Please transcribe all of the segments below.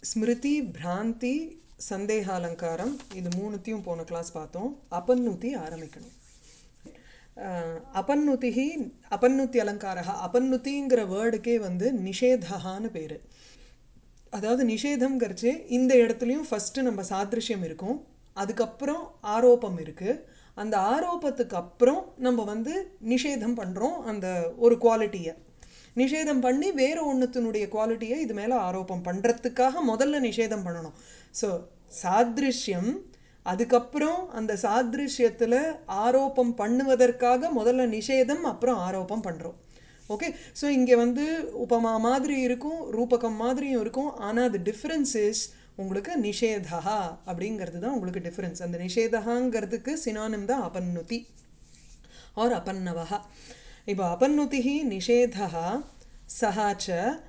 ஸ்மிருதி பிராந்தி சந்தேக அலங்காரம் இது மூணுத்தையும் போன கிளாஸ் பார்த்தோம் அபன்னுதி ஆரம்பிக்கணும் அஹ், அபன்னுதிஹி அபன்னுத்தி அலங்காரா அபன்னுதிங்கிற வேர்டுக்கே வந்து நிஷேதகான்னு பேர் அதாவது நிஷேதம்ங்கிறச்சு இந்த இடத்துலையும் ஃபஸ்ட்டு நம்ம சாதிருஷ்யம் இருக்கும் அதுக்கப்புறம் ஆரோப்பம் இருக்குது அந்த ஆரோப்பத்துக்கு அப்புறம் நம்ம வந்து நிஷேதம் பண்ணுறோம் அந்த ஒரு குவாலிட்டியை நிஷேதம் பண்ணி வேற ஒன்றுத்தினுடைய குவாலிட்டியை இது மேலே ஆரோப்பம் பண்ணுறதுக்காக முதல்ல நிஷேதம் பண்ணணும் ஸோ சாதிருஷ்யம் அதுக்கப்புறம் அந்த சாதிருஷ்யத்தில் ஆரோப்பம் பண்ணுவதற்காக முதல்ல நிஷேதம் அப்புறம் ஆரோப்பம் பண்ணுறோம் ஓகே ஸோ இங்கே வந்து உபமா மாதிரி இருக்கும் ரூபகம் மாதிரியும் இருக்கும் ஆனால் அது டிஃப்ரென்ஸ் இஸ் உங்களுக்கு நிஷேதா அப்படிங்கிறது தான் உங்களுக்கு டிஃப்ரென்ஸ் அந்த நிஷேதகாங்கிறதுக்கு சினானிம் தான் அபன்னுதி और अपन्नवः இப்போ अपन्नुतिः निषेधः सः च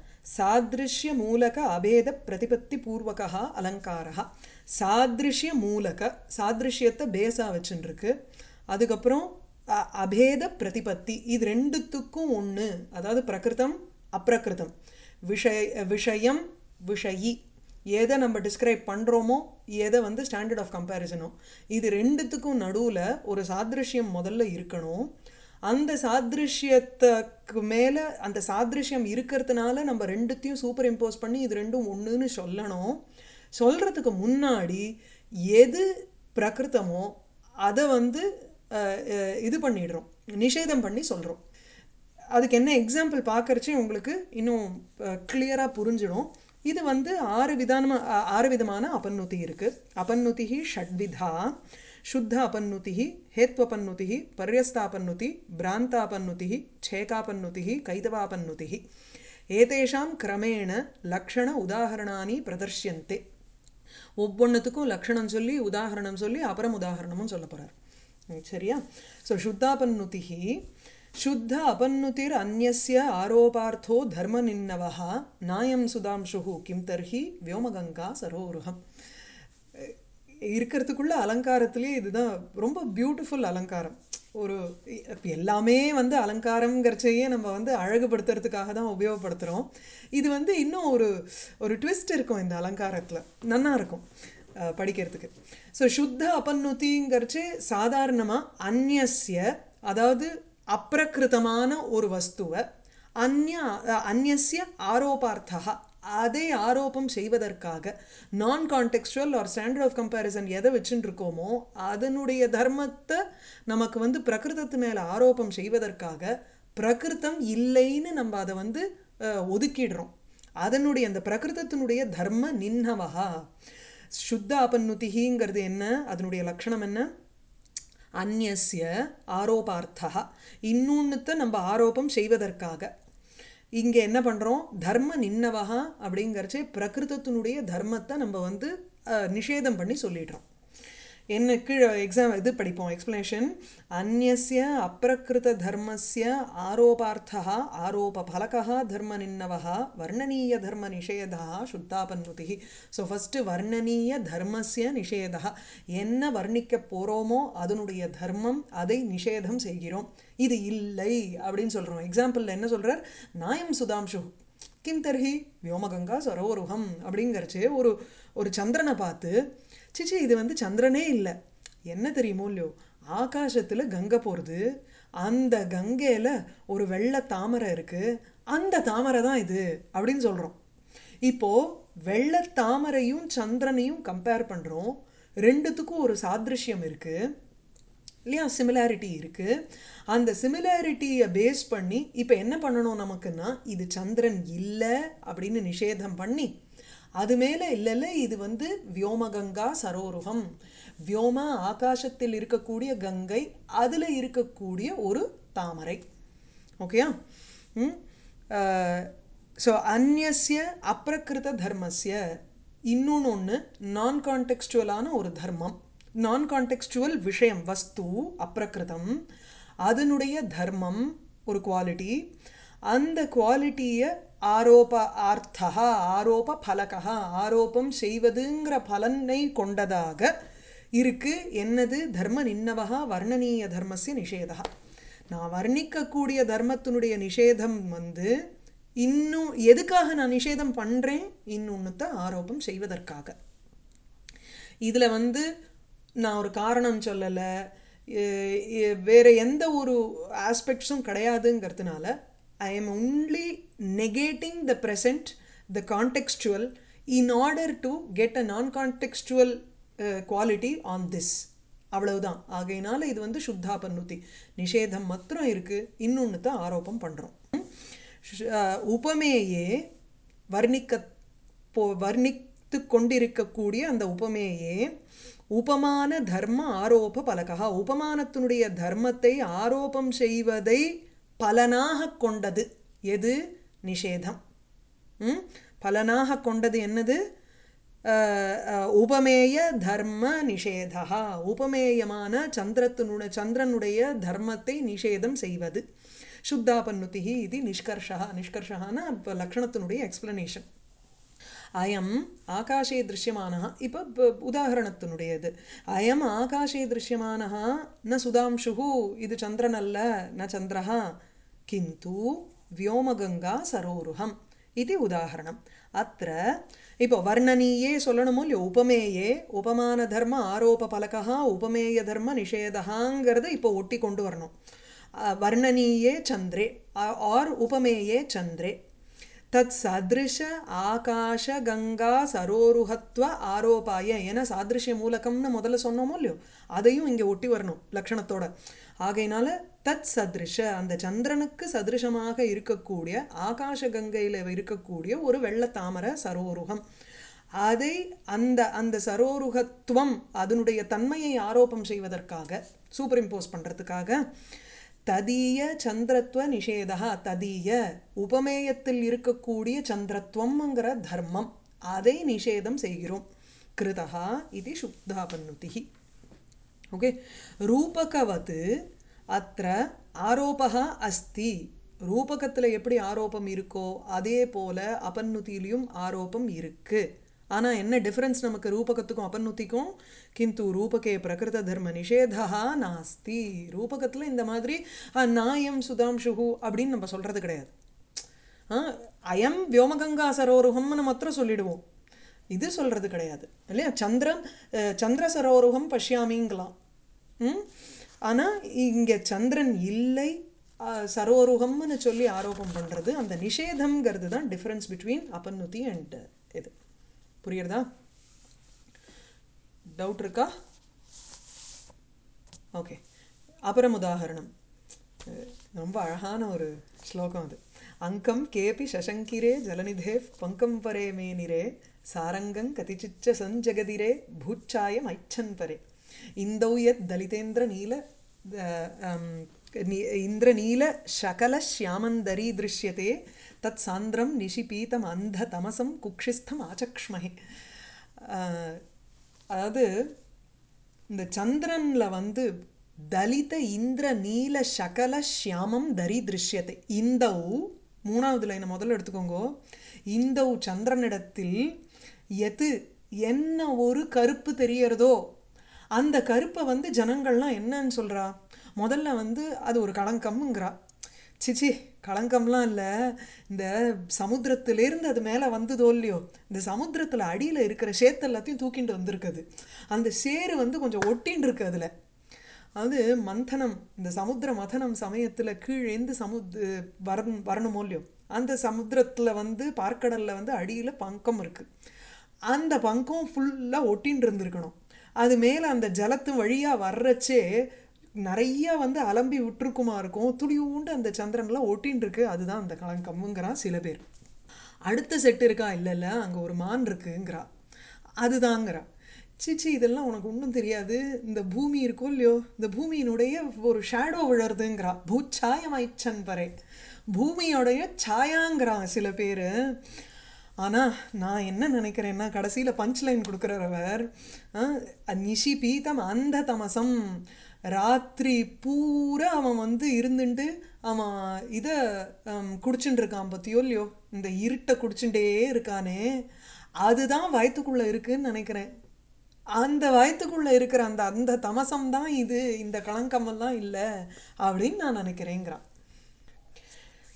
सादृश्यमूलक अभेदप्रतिपत्तिपूर्वकः अलङ्कारः சாதிருஷ்யமூலக சாதிருஷ்யத்தை பேஸாக வச்சுருக்கு அதுக்கப்புறம் அ- அபேத பிரதிபத்தி இது ரெண்டுத்துக்கும் ஒன்று அதாவது பிரகிருதம் அப்பிரகிருதம் விஷய விஷயம் விஷயி எதை நம்ம டிஸ்கிரைப் பண்ணுறோமோ எதை வந்து ஸ்டாண்டர்ட் ஆஃப் கம்பேரிசனோ இது ரெண்டுத்துக்கும் நடுவில் ஒரு சாதிருஷ்யம் முதல்ல இருக்கணும் அந்த சாதிருஷ்யத்துக்கு மேலே அந்த சாதிருஷ்யம் இருக்கிறதுனால நம்ம ரெண்டுத்தையும் சூப்பர் இம்போஸ் பண்ணி இது ரெண்டும் ஒன்றுன்னு சொல்லணும் சொல்கிறதுக்கு முன்னாடி எது பிரகிருத்தமோ அதை வந்து அஹ், அஹ், இது பண்ணிடுறோம் நிஷேதம் பண்ணி சொல்கிறோம் அதுக்கு என்ன எக்ஸாம்பிள் பார்க்கறச்சே உங்களுக்கு இன்னும் கிளியராக புரிஞ்சிடும் இது வந்து ஆறு விதானமா ஆ- ஆறு விதமான அபன்னுதி இருக்குது அபன்னுதி ஷட்விதா சுத்த அபன்னுதி ஹேத்வபன்னுதி பர்யஸ்தாபன்னுதி பிராந்தாபன்னுதி சேகாபன்னுதி கைதவாபன்னுதி ஏதேஷாம் கிரமேண லக்ஷண உதாகரணானி பிரதர்ஷ்யந்தே ஒவ்வொன்றுத்துக்கும் லக்ஷணம் சொல்லி உதாகரணம் சொல்லி அப்புறம் உதாகரணமும் சொல்ல போகிறார் சரியா ஸோ சுத்தாபன்னுதிः शुद्ध अपन्नुतिर् अन्यस्य आरोपार्थो धर्मनिन्नवः नायं सुधांशुः किं तर्हि व्योमगङ्गा सरोरुहम् இருக்கிறதுக்குள்ள அலங்காரத்திலே இதுதான் ரொம்ப பியூட்டிஃபுல் அலங்காரம் ஒரு இப்ப எல்லாமே வந்து அலங்காரங்கிறச்சையே நம்ம வந்து அழகுபடுத்துறதுக்காக தான் உபயோகப்படுத்துகிறோம் இது வந்து இன்னும் ஒரு ஒரு ட்விஸ்ட் இருக்கும் இந்த அலங்காரத்தில் நன்னா இருக்கும் அஹ், படிக்கிறதுக்கு ஸோ சுத்த அபன்னுதிங்கிறச்சு சாதாரணமாக அந்நியஸ்ய அதாவது அப்பிரகிருதமான ஒரு வஸ்துவை அந்நிய அந்நியஸ்ய ஆரோபார்த்தா அதை ஆரோபம் செய்வதற்காக நான் contextual or standard of comparison எதை வச்சுட்டு இருக்கோமோ அதனுடைய தர்மத்தை நமக்கு வந்து பிரகிருதத்து மேலே ஆரோபம் செய்வதற்காக பிரகிருதம் இல்லைன்னு நம்ம அதை வந்து அஹ், ஒதுக்கிடுறோம் அதனுடைய அந்த பிரகிருதத்தினுடைய தர்ம நின்னவகா சுத்த அபன்னுதிங்கிறது என்ன அதனுடைய லட்சணம் என்ன அந்நியஸ்ய ஆரோபார்த்தா இன்னொன்னுத்த நம்ம ஆரோபம் செய்வதற்காக இங்கே என்ன பண்ணுறோம் தர்ம நின்னவகா அப்படிங்கிறச்சே பிரகிருதத்தினுடைய தர்மத்தை நம்ம வந்து அஹ், நிஷேதம் பண்ணி சொல்லிடுறோம் என்ன கீழே எக்ஸாம் இது படிப்போம் எக்ஸ்பிளனேஷன் அந்நியஸ்ய அப்பிரகிருத தர்மஸ்ய ஆரோபார்த்தா ஆரோப பலகா தர்ம நின்னவா வர்ணனீய தர்ம நிஷேதா சுத்தாபன்னுதி ஸோ ஃபஸ்ட்டு வர்ணனீய தர்மஸ்ய நிஷேதா என்ன வர்ணிக்க போகிறோமோ அதனுடைய தர்மம் அதை நிஷேதம் செய்கிறோம் இது இல்லை அப்படின்னு சொல்கிறோம் எக்ஸாம்பிளில் என்ன சொல்கிறார் நாயம் சுதாம்சு கிம் தர்ஹி வியோமகங்கா சரோருகம் அப்படிங்கிறச்சு ஒரு ஒரு சந்திரனை பார்த்து சிச்சி இது வந்து சந்திரனே இல்லை என்ன தெரியுமோ இல்லையோ ஆகாசத்தில் கங்கை போகிறது அந்த கங்கையில் ஒரு வெள்ளை தாமரை இருக்குது அந்த தாமரை தான் இது அப்படின்னு சொல்கிறோம் இப்போது வெள்ளை தாமரையும் சந்திரனையும் கம்பேர் பண்ணுறோம் ரெண்டுத்துக்கும் ஒரு சாதிருஷ்யம் இருக்குது இல்லையா சிமிலாரிட்டி இருக்குது அந்த சிமிலாரிட்டியை பேஸ் பண்ணி இப்போ என்ன பண்ணணும் நமக்குன்னா இது சந்திரன் இல்லை அப்படின்னு நிஷேதம் பண்ணி அது மேலே இல்லைல்ல இது வந்து வியோமகங்கா சரோருகம் வியோம ஆகாசத்தில் இருக்கக்கூடிய கங்கை அதில் இருக்கக்கூடிய ஒரு தாமரை ஓகேயா ம் ஸோ அந்நியஸ்ய அப்பிரகிருத தர்மஸ்ய இன்னொன்று ஒன்று நான் கான்டெக்ஸ்டுவலான ஒரு தர்மம் நான் கான்டெக்ஸ்டுவல் விஷயம் வஸ்து அப்பிரகிருதம் அதனுடைய தர்மம் ஒரு குவாலிட்டி அந்த குவாலிட்டியை ஆரோப ஆர்த்தா ஆரோப பலகா ஆரோபம் செய்வதுங்கிற பலனை கொண்டதாக இருக்கு என்னது தர்ம நின்னவகா வர்ணனீய தர்மஸ்ய நிஷேதா நான் வர்ணிக்கக்கூடிய தர்மத்தினுடைய நிஷேதம் வந்து இன்னும் எதுக்காக நான் நிஷேதம் பண்ணுறேன் இன்னொன்னுத்த ஆரோபம் செய்வதற்காக இதில் வந்து நான் ஒரு காரணம் சொல்லலை வேறு எந்த ஒரு ஆஸ்பெக்ட்ஸும் கிடையாதுங்கிறதுனால I'm only negating the present the contextual in order to get a non contextual quality on this அவ்வளவுதான் ஆகையினால இது வந்து சுத்தா பன்னுத்தி நிஷேதம் மாத்திரம் இருக்குது இன்னொன்று தான் ஆரோப்பம் பண்ணுறோம் உபமேயே வர்ணிக்க போ வர்ணித்து கொண்டிருக்கக்கூடிய அந்த உபமேயே உபமான தர்ம ஆரோப பலகா உபமானத்தினுடைய தர்மத்தை ஆரோபம் செய்வதை பலனாக கொண்டது எது நிஷேதம் பலனாக கொண்டது என்னது உபமேய தர்ம நிஷேதா உபமேயமான சந்திரத்தினுடைய சந்திரனுடைய தர்மத்தை நிஷேதம் செய்வது சுத்தாபன்னுதி இது நிஷ்கர்ஷா நிஷ்கர்ஷான லக்ஷணத்தினுடைய எக்ஸ்பிளனேஷன் அயம் ஆகாஷே திருஷ்யமான இப்போ உதாரணத்தினுடையது அயம் ஆகாஷே திருஷ்யமான ந சுதாம்சு இது சந்திரன் அல்ல ந சந்திரஹா கிந்து வியோமகங்கா சரோருகம் இது உதாரணம் அத்த இப்போ வர்ணனீயே சொல்லணுமோ இல்லையோ உபமேயே உபமான தர்ம ஆரோப பலகா உபமேய தர்ம நிஷேதகாங்கிறத இப்போ ஒட்டி கொண்டு வரணும் வர்ணனீயே சந்திரே ஆர் உபமேயே சந்திரே தத் சதிருஷ ஆகாஷ கங்கா சரோருகத்வ ஆரோபாய ஏன்னா சாதிருஷ்ய மூலகம்னு முதல்ல சொன்னோமோ இல்லையோ அதையும் இங்கே ஒட்டி வரணும் லக்ஷணத்தோட ஆகையினால தத் சதிருஷ அந்த சந்திரனுக்கு சதிருஷமாக இருக்கக்கூடிய ஆகாஷ கங்கையில் இருக்கக்கூடிய ஒரு வெள்ள தாமரை சரோருகம் அதை அந்த அந்த சரோருகத்துவம் அதனுடைய தன்மையை ஆரோப்பம் செய்வதற்காக சூப்பர் இம்போஸ் பண்ணுறதுக்காக ததீய சந்திரத்துவ நிஷேதா ததீய உபமேயத்தில் இருக்கக்கூடிய சந்திரத்துவம்ங்கிற தர்மம் அதை நிஷேதம் செய்கிறோம் கிருதா இது சுத்தா பன்னுதி ஓகே ரூபகவத் அத்த ஆரோபா அஸ்தி ரூபகத்தில் எப்படி ஆரோப்பம் இருக்கோ அதே போல அபன்னுதியிலையும் ஆரோப்பம் இருக்குது ஆனால் என்ன டிஃப்ரென்ஸ் நமக்கு ரூபகத்துக்கும் அபன்னுத்திக்கும் கிந்து ரூபகே பிரகிருத தர்ம நிஷேதா நாஸ்தி ரூபகத்தில் இந்த மாதிரி நாயம் சுதாம்சுகு அப்படின்னு நம்ம சொல்கிறது கிடையாது அயம் வியோமகங்கா சரோருகம்னு மாத்திரம் சொல்லிடுவோம் இது சொல்கிறது கிடையாது இல்லையா சந்திரம் சந்திர சரோருகம் பஷ்யாமிங்கலாம் ஆனால் இங்கே சந்திரன் இல்லை சரோருகம்னு சொல்லி ஆரோபம் பண்ணுறது அந்த நிஷேதம்ங்கிறது தான் டிஃப்ரென்ஸ் பிட்வீன் அபன்னுதி அண்ட் இது புரியுறதா டவுட் இருக்கா ஓகே அப்புறம் உதாகரணம் ரொம்ப அழகான ஒரு ஸ்லோகம் அது அங்கம் கேபி சசங்கிரே ஜலநிதே பங்கம் பரே மேனிரே சாரங்கங் கதிச்சிச்ச சஞ்சகதிரே பூச்சாயம் ஐச்சன் பரே இந்தௌ யத் தலிதேந்திர நீல இந்திரநீல சகல ஷியாமந்தரி திருஷ்யத்தே தத் சாந்திரம் நிஷிபீதம் அந்த தமசம் குக்ஷிஸ்தம் ஆச்சக்ஷ்மஹே அதாவது இந்த சந்திரனில் வந்து தலித இந்திர நீல சகல ஷியாமம் தரி திருஷ்யத்தை இந்தவு மூணாவது லைனை முதல்ல எடுத்துக்கோங்க இந்தவு சந்திரனிடத்தில் எது என்ன ஒரு கருப்பு தெரியறதோ அந்த கருப்பை வந்து ஜனங்கள்லாம் என்னன்னு சொல்கிறா முதல்ல வந்து அது ஒரு களங்கம்ங்கிறா சிச்சி களங்கம்லாம் இல்லை இந்த சமுத்திரத்திலேருந்து அது மேலே வந்ததோ இல்லையோ இந்த சமுத்திரத்தில் அடியில் இருக்கிற சேத்து எல்லாத்தையும் தூக்கிட்டு வந்திருக்குது அந்த சேரு வந்து கொஞ்சம் ஒட்டின்னு இருக்கு அதில் அது மந்தனம் இந்த சமுத்திர மதனம் சமயத்தில் கீழேந்து சமுத் வர வரணுமோ இல்லையோ அந்த சமுத்திரத்தில் வந்து பார்க்கடலில் வந்து அடியில் பங்கம் இருக்குது அந்த பங்கம் ஃபுல்லாக ஒட்டின்னு இருந்திருக்கணும் அது மேலே அந்த ஜலத்து வழியாக வர்றச்சே நிறைய வந்து அலம்பி விட்டுருக்குமா இருக்கும் துளியூண்டு அந்த சந்திரன்லாம் ஒட்டின்னு இருக்கு அதுதான் அந்த கலங்கம்ங்கிறான் சில பேர் அடுத்த செட்டு இருக்கா இல்லை இல்லை அங்கே ஒரு மான் இருக்குங்கிறா அதுதாங்கிறா சிச்சி இதெல்லாம் உனக்கு ஒன்றும் தெரியாது இந்த பூமி இருக்கோ இல்லையோ இந்த பூமியினுடைய ஒரு ஷேடோ விழறதுங்கிறா பூச்சாயமாய்ச்சன் பறை பூமியோடைய சாயாங்கிறான் சில பேர் ஆனால் நான் என்ன நினைக்கிறேன்னா கடைசியில் பஞ்ச் லைன் கொடுக்குறவர் நிஷி பீதம் அந்த தமசம் ராத்திரி பூரா அவன் வந்து இருந்துட்டு அவன் இதை குடிச்சுட்டு இருக்கான் பற்றியோ இல்லையோ இந்த இருட்டை குடிச்சுட்டே இருக்கானே அதுதான் வயத்துக்குள்ளே இருக்குன்னு நினைக்கிறேன் அந்த வயத்துக்குள்ளே இருக்கிற அந்த அந்த தமசம் தான் இது இந்த களங்கமெல்லாம் இல்லை அப்படின்னு நான் நினைக்கிறேங்கிறான்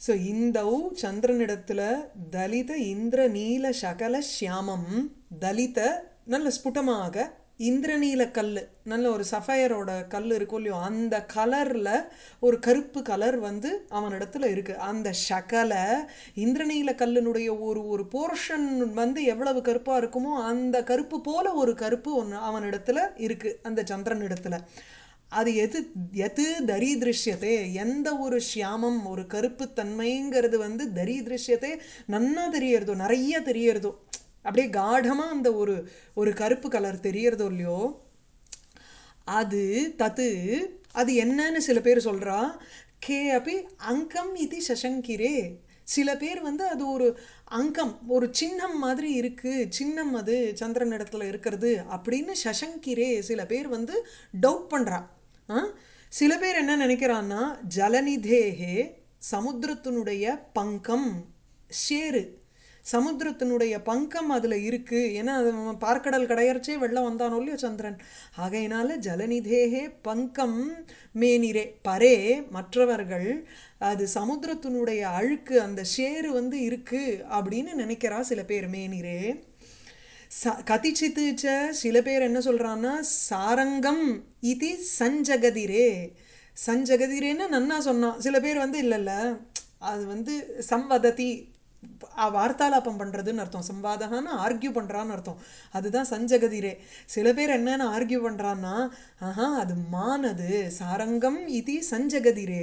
ஸோ இந்தௌ சந்திரனிடத்துல தலித இந்திர நீல சகல சியாமம் தலித நல்ல ஸ்புடமாக இந்திரநீல கல் நல்ல ஒரு சஃபயரோட கல் இருக்கும் இல்லையோ அந்த கலரில் ஒரு கருப்பு கலர் வந்து அவனிடத்துல இருக்கு அந்த சகல இந்திரநீல கல்லினுடைய ஒரு ஒரு போர்ஷன் வந்து எவ்வளவு கருப்பாக இருக்குமோ அந்த கருப்பு போல ஒரு கருப்பு ஒன்று அவனிடத்துல இருக்கு அந்த சந்திரனிடத்துல அது எது எது தரிதிருஷ்யத்தை எந்த ஒரு ஷியாமம் ஒரு கருப்புத்தன்மைங்கிறது வந்து தரிதிருஷ்யத்தை நன்னா தெரியறதோ நிறைய தெரியறதோ அப்படியே காடமாக அந்த ஒரு ஒரு கருப்பு கலர் தெரியறதோ இல்லையோ அது தத்து அது என்னன்னு சில பேர் சொல்றா கே அப்படி அங்கம் இது சசங்கிரே சில பேர் வந்து அது ஒரு அங்கம் ஒரு சின்னம் மாதிரி இருக்கு சின்னம் அது சந்திரன் இடத்துல இருக்கிறது அப்படின்னு சசங்கிரே சில பேர் வந்து டவுட் பண்றா ஆ? சில பேர் என்ன நினைக்கிறான்னா ஜலநிதேகே சமுத்திரத்தினுடைய பங்கம் ஷேரு சமுத்திரத்தினுடைய பங்கம் அதில் இருக்குது ஏன்னா அது அவன் பார்க்கடல் கடையறச்சே வெள்ளம் வந்தானோ இல்லையோ சந்திரன் ஆகையினால ஜலநிதேகே பங்கம் மேனிரே பரே மற்றவர்கள் அது சமுத்திரத்தினுடைய அழுக்கு அந்த ஷேரு வந்து இருக்கு அப்படின்னு நினைக்கிறா சில பேர் மேனிரே ச கதிச்சித்து ச சில பேர் என்ன சொல்றான்னா சாரங்கம் இது சஞ்சகதிரே சஞ்சகதிரேன்னு நன்னா சொன்னான் சில பேர் வந்து இல்லைல்ல அது வந்து சம்வததி அ- வார்த்தாலாபம் பண்ணுறதுன்னு அர்த்தம் சம்வாதகான்னு ஆர்கியூ பண்ணுறான்னு அர்த்தம் அதுதான் சஞ்சகதிரே சில பேர் என்னன்னு ஆர்கியூ பண்ணுறான்னா ஆஹா அது மானது சாரங்கம் இது சஞ்சகதிரே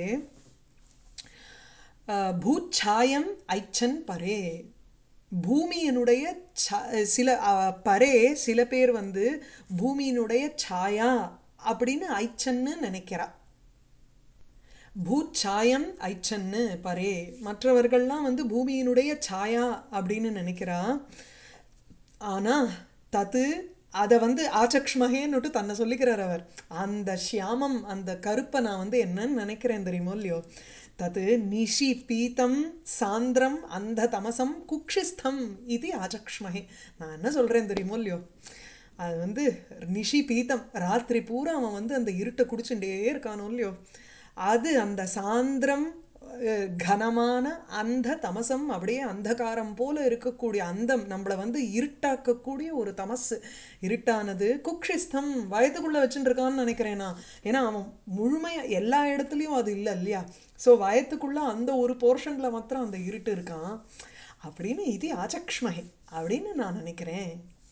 அஹ், பூச்சாயம் ஐச்சன் பரே பூமியினுடைய ச- சில அஹ், பரே சில பேர் வந்து பூமியினுடைய சாயா அப்படின்னு ஐச்சன்னு நினைக்கிறா பூச்சாயம் ஐச்சன்னு பரே மற்றவர்கள்லாம் வந்து பூமியினுடைய சாயா அப்படின்னு நினைக்கிறா ஆனா தத்து அதை வந்து ஆச்சக்ஷ்மகேன்னுட்டு தன்னை சொல்லிக்கிறார் அவர் அந்த ஷியாமம் அந்த கருப்பை நான் வந்து என்னன்னு நினைக்கிறேன் தெரியுமோ இல்லையோ தத்து நிஷி பீதம் சாந்திரம் அந்த தமசம் குக்ஷிஸ்தம் இது ஆச்சக்ஷ்மகே நான் என்ன சொல்றேன் தெரியுமோ இல்லையோ அது வந்து நிஷி பீத்தம் ராத்திரி பூரா அவன் வந்து அந்த இருட்டை குடிச்சுட்டே இருக்கானோ இல்லையோ அது அந்த சாந்திரம் அஹ், கனமான அந்த தமசம் அப்படியே அந்தகாரம் போல இருக்கக்கூடிய அந்தம் நம்மளை வந்து இருட்டாக்கக்கூடிய ஒரு தமஸ் இருட்டானது குக்ஷிஸ்தம் வயத்துக்குள்ள வச்சுட்டு இருக்கான்னு நினைக்கிறேன் நான் ஏன்னா அவன் முழுமையா எல்லா இடத்துலையும் அது இல்லை இல்லையா ஸோ வயத்துக்குள்ள அந்த ஒரு போர்ஷன்ல மாத்திரம் அந்த இருட்டு இருக்கான் அப்படின்னு இது ஆச்சக்ஷ்மகே அப்படின்னு நான் நினைக்கிறேன்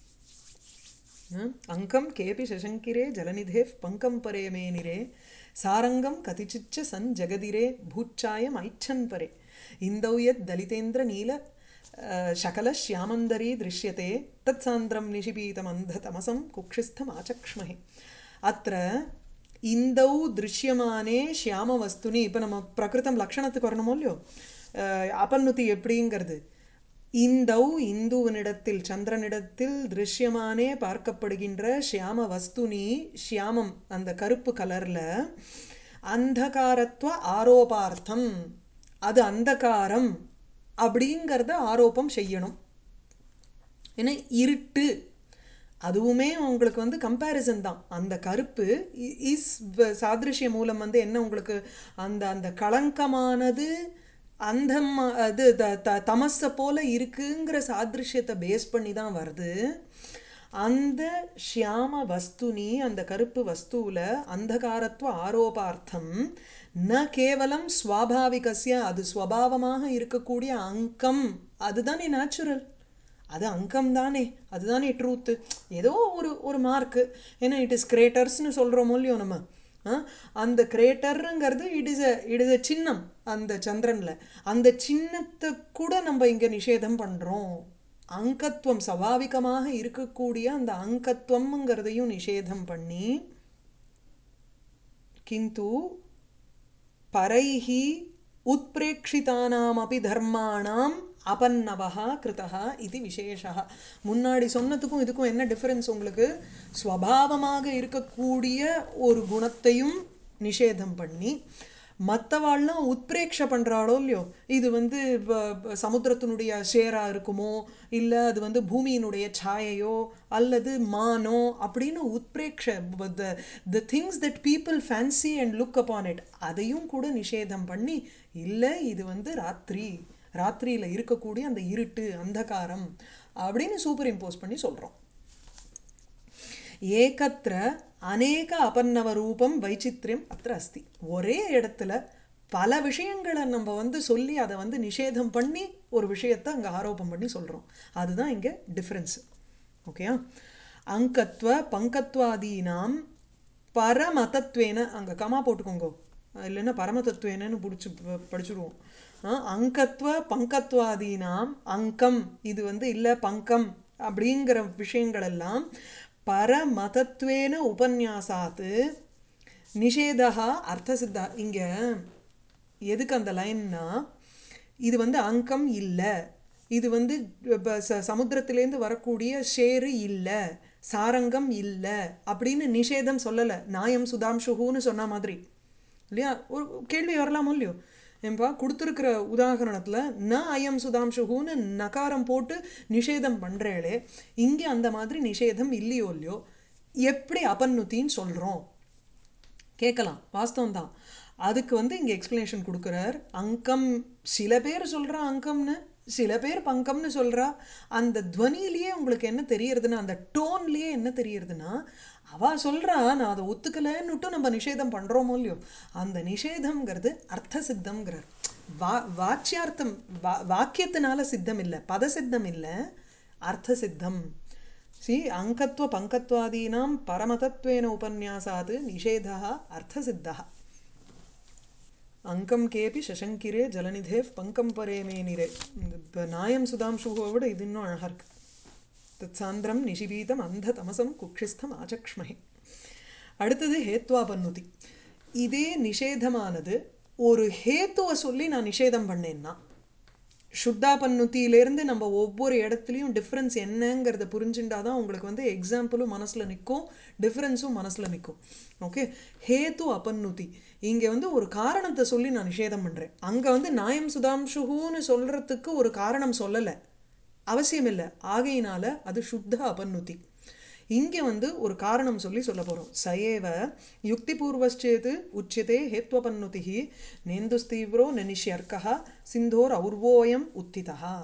அங்கம் கேபி சசங்கிரே ஜலநிதே பங்கம் பரே மேனிரே சாரங்கம் கதிச்சிச்ச சன் ஜெகதிரே பூச்சாயம் ஐச்சன் பரே இந்தௌ யத் தலிதேந்திர நீல அஹ், சகல ஷியாமந்தரி திருஷ்யते தத் சாந்திரம் நிஷிபீதம் அந்த தமசம் குக்ஷிஸ்தம் ஆச்சக்ஷ்மஹே அத்த இந்தௌ திருஷ்யமானே ஷியாம வஸ்துனி இப்போ நம்ம பிரகிருதம் லக்ஷணத்துக்கு வரணுமோ இல்லையோ அஹ், அபன்னுதி எப்படிங்கிறது இந்தௌ இந்துவனிடத்தில் சந்திரனிடத்தில் திருஷ்யமானே பார்க்கப்படுகின்ற ஷியாம வஸ்துனி ஷியாமம் அந்த கருப்பு கலர்ல அந்தகாரத்துவ ஆரோபார்த்தம் அது அந்தகாரம் அப்படிங்கிறத ஆரோபம் செய்யணும் ஏன்னா இருட்டு அதுவுமே உங்களுக்கு வந்து கம்பேரிசன் தான் அந்த கருப்பு இ- இஸ் வ- சாதிருஷ்ய மூலம் வந்து என்ன உங்களுக்கு அந்த அந்த களங்கமானது அந்த ம- அது த த தமஸை போல இருக்குங்கிற சாதிருஷ்யத்தை பேஸ் பண்ணி தான் வருது அந்த ஷியாம வஸ்துனி அந்த கருப்பு வஸ்துவில் அந்தகாரத்துவ ஆரோபார்த்தம் ந கேவலம் ஸ்வாபாவிகஸ்ய அது ஸ்வபாவமாக இருக்கக்கூடிய அங்கம் அதுதானே நேச்சுரல் அது அங்கம் தானே அதுதானே ட்ரூத்து ஏதோ ஒரு ஒரு மார்க்கு ஏன்னா இட் இஸ் கிரேட்டர்ஸ்னு சொல்கிறோமோ இல்லையோ நம்ம ஆ? அந்த கிரேட்டருங்கிறது it is a it is a சின்னம் அந்த சந்திரனில் அந்த சின்னத்தை கூட நம்ம இங்கே நிஷேதம் பண்ணுறோம் அங்கத்துவம் சவாவிகமாக இருக்கக்கூடிய அந்த அங்கத்துவம்ங்கிறதையும் நிஷேதம் பண்ணி கிந்து பரைः உத்பிரேக்ஷிதானாமபி தர்மாணாம் அபன்னவஹா கிருதஹா இது விசேஷா முன்னாடி சொன்னதுக்கும் இதுக்கும் என்ன டிஃபரன்ஸ் உங்களுக்கு ஸ்வபாவமாக இருக்கக்கூடிய ஒரு குணத்தையும் நிஷேதம் பண்ணி மற்றவாள்லாம் உத்பிரேக்ஷ பண்ணுறாளோ இல்லையோ இது வந்து ப- ப- சமுத்திரத்தினுடைய ஷேரா இருக்குமோ இல்லை அது வந்து பூமியினுடைய சாயையோ அல்லது மானோ அப்படின்னு உத்பிரேக்ஷ the the things that people fancy and look upon it அதையும் கூட நிஷேதம் பண்ணி இல்லை இது வந்து ராத்திரி ராத்திரியில் இருக்கக்கூடிய அந்த இருட்டு அந்தகாரம் அப்படின்னு சூப்பர் இம்போஸ் பண்ணி சொல்கிறோம் ஏகத்திர அநேக அபர்ணவ ரூபம் வைச்சித்ரியம் அத்திர அஸ்தி ஒரே இடத்துல பல விஷயங்களை நம்ம வந்து சொல்லி அதை வந்து நிஷேதம் பண்ணி ஒரு விஷயத்தை அங்கே ஆரோபம் பண்ணி சொல்கிறோம் அதுதான் இங்கே டிஃப்ரென்ஸ் ஓகேயா அங்கத்வ பங்கத்வாதீனாம் பரமதத்வேன அங்கே கமா போட்டுக்கோங்க இல்லைன்னா பரமதத்துவேனன்னு பிடிச்சி படிச்சுடுவோம் ஆ, அங்கத்வ பங்கத்வாதீனாம் அங்கம் இது வந்து இல்லை பங்கம் அப்படிங்கிற விஷயங்கள் எல்லாம் பரமதத்வேன உபன்யாசாத்து நிஷேதா அர்த்தசித்தா இங்கே எதுக்கு அந்த லைன்னா இது வந்து அங்கம் இல்லை இது வந்து ப- ச- சமுத்திரத்திலேருந்து வரக்கூடிய ஷேரு இல்லை சாரங்கம் இல்லை அப்படின்னு நிஷேதம் சொல்லலை நாயம் சுதாம்சுகுன்னு சொன்ன மாதிரி இல்லையா ஒரு கேள்வி வரலாமோ இல்லையோ ஏன்பா கொடுத்துருக்கிற உதாகரணத்தில் ந அயம் சுதாம்சுகுன்னு நகாரம் போட்டு நிஷேதம் பண்ணுறேளே இங்கே அந்த மாதிரி நிஷேதம் இல்லையோ இல்லையோ எப்படி அபன்னுத்தின்னு சொல்கிறோம் கேட்கலாம் வாஸ்தவம் தான் அதுக்கு வந்து இங்கே எக்ஸ்ப்ளனேஷன் கொடுக்குறார் அங்கம் சில பேர் சொல்கிறா அங்கம்னு சில பேர் பங்கம்னு சொல்கிறா அந்த துவனியிலேயே உங்களுக்கு என்ன தெரியறதுன்னா அந்த டோன்லேயே என்ன தெரியறதுன்னா அவ சொல்கிறா நான் அதை ஒத்துக்கலைன்னுட்டு நம்ம நிஷேதம் பண்ணுறோமோ இல்லையோ அந்த நிஷேதம்ங்கிறது அர்த்த சித்தம்ங்கிறார் வா வாச்சியார்த்தம் வா வாக்கியத்தினால சித்தம் இல்லை பத சித்தம் இல்லை அர்த்த சித்தம் சி அங்கத்வ பங்கத்வாதீனாம் பரமதத்வேன உபன்யாசாத் நிஷேதா அர்த்தசித்தः அங்கம் கேபி சசங்கிரே ஜலநிதே பங்கம் பரே மேனிரே இப்போ நாயம் சுதாம்சுவை விட இது இன்னும் அழகாக இருக்கு தத் சாந்திரம் நிஷிபீதம் அந்த தமசம் குக்ஷிஸ்தம் ஆச்சக்ஷ்மஹே அடுத்தது ஹேத்வாபன்னுதி இதே நிஷேதமானது ஒரு ஹேத்துவை சொல்லி நான் நிஷேதம் பண்ணேன்னா சுத்தாபன்னுத்தியிலேருந்து நம்ம ஒவ்வொரு இடத்துலையும் டிஃப்ரென்ஸ் என்னங்கிறத புரிஞ்சுட்டா தான் உங்களுக்கு வந்து எக்ஸாம்பிளும் மனசில் நிற்கும் டிஃப்ரென்ஸும் மனசில் நிற்கும் ஓகே ஹேத்து அபன்னுதி இங்கே வந்து ஒரு காரணத்தை சொல்லி நான் நிஷேதம் பண்ணுறேன் அங்கே வந்து நாயம் சுதாம்சுகுன்னு சொல்கிறதுக்கு ஒரு காரணம் சொல்லலை அவசியம் இல்லை ஆகையினால அது சுத்த அபன்னுதி இங்கே வந்து ஒரு காரணம் சொல்லி சொல்ல போகிறோம் சயேவ யுக்திபூர்வச்சேது உச்சியதே ஹேத்வபன்னுதி நேந்துஸ்தீவிரோ நனிஷ்யர்க்கா சிந்தோர் ஔர்வோயம் உத்திதா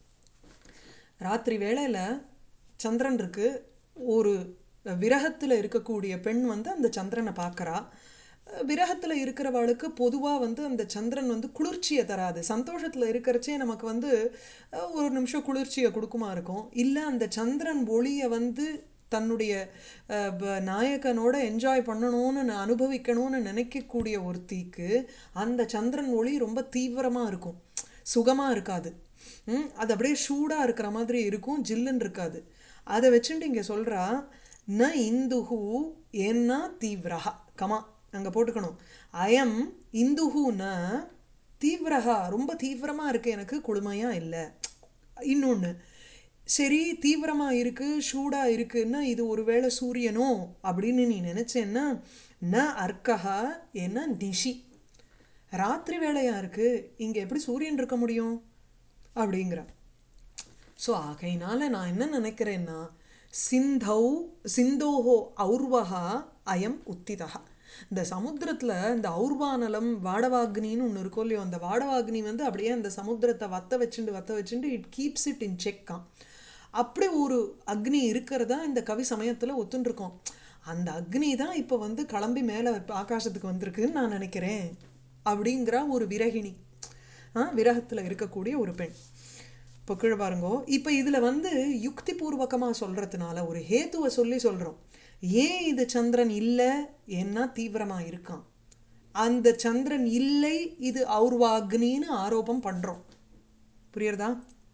ராத்திரி வேளையில் சந்திரன் இருக்கு ஒரு விரகத்தில் இருக்கக்கூடிய பெண் வந்து அந்த சந்திரனை பார்க்கறா விரகத்தில் இருக்கிறவளுக்கு பொதுவாக வந்து அந்த சந்திரன் வந்து குளிர்ச்சியை தராது சந்தோஷத்தில் இருக்கிறச்சே நமக்கு வந்து அஹ், ஒரு நிமிஷம் குளிர்ச்சியை கொடுக்குமா இருக்கும் இல்லை அந்த சந்திரன் ஒளியை வந்து தன்னுடைய அஹ், ப- நாயகனோட என்ஜாய் பண்ணணும்னு ந- அனுபவிக்கணும்னு நினைக்கக்கூடிய ஒருத்திக்கு அந்த சந்திரன் ஒளி ரொம்ப தீவிரமாக இருக்கும் சுகமாக இருக்காது ம், அது அப்படியே சூடாக இருக்கிற மாதிரி இருக்கும் ஜில்லுன்னு இருக்காது அதை வச்சுட்டு இங்கே சொல்கிறா ந இந்துஹு ஏன்னா தீவிரஹா கமா அங்கே போட்டுக்கணும் அயம் இந்துஹு ந தீவிரஹா ரொம்ப தீவிரமாக இருக்குது எனக்கு குளுமையாக இல்லை இன்னொன்று சரி தீவிரமாக இருக்குது சூடாக இருக்குன்னா இது ஒருவேளை சூரியனோ அப்படின்னு நீ நினச்சேன்னா ந அர்க்கஹா என்ன நிஷி ராத்திரி வேலையாக இருக்குது இங்கே எப்படி சூரியன் இருக்க முடியும் அப்படிங்கிற ஸோ ஆகையினால நான் என்ன நினைக்கிறேன்னா சிந்தௌ சிந்தோஹோ ஔர்வஹா அயம் உத்திதா இந்த சமுத்திரத்தில் இந்த ஔர்வானலம் வாடவாக்னின்னு ஒன்று இருக்கும் இல்லையோ அந்த வாடவாக்னி வந்து அப்படியே அந்த சமுத்திரத்தை வத்த வச்சுண்டு வத்த வச்சுண்டு இட் கீப்ஸ் இட் இன் செக்காம் அப்படி ஒரு அக்னி இருக்கிறதா இந்த கவி சமயத்தில் ஒத்துண்டிருக்கோம் அந்த அக்னி தான் இப்போ வந்து கிளம்பி மேலே ஆகாசத்துக்கு வந்திருக்குன்னு நான் நினைக்கிறேன் அப்படிங்கிற ஒரு விரகிணி விரகத்தில் இருக்கக்கூடிய ஒரு பெண் இப்போ கீழே பாருங்கோ இப்போ இதில் வந்து யுக்தி பூர்வகமாக சொல்கிறதுனால ஒரு ஹேத்துவை சொல்லி சொல்கிறோம் ஏன் இது சந்திரன் இல்லை ஏன்னா தீவிரமாக இருக்கான் அந்த சந்திரன் இல்லை இது ஔர்வாக்னின்னு ஆரோபம் பண்ணுறோம் புரியுறதா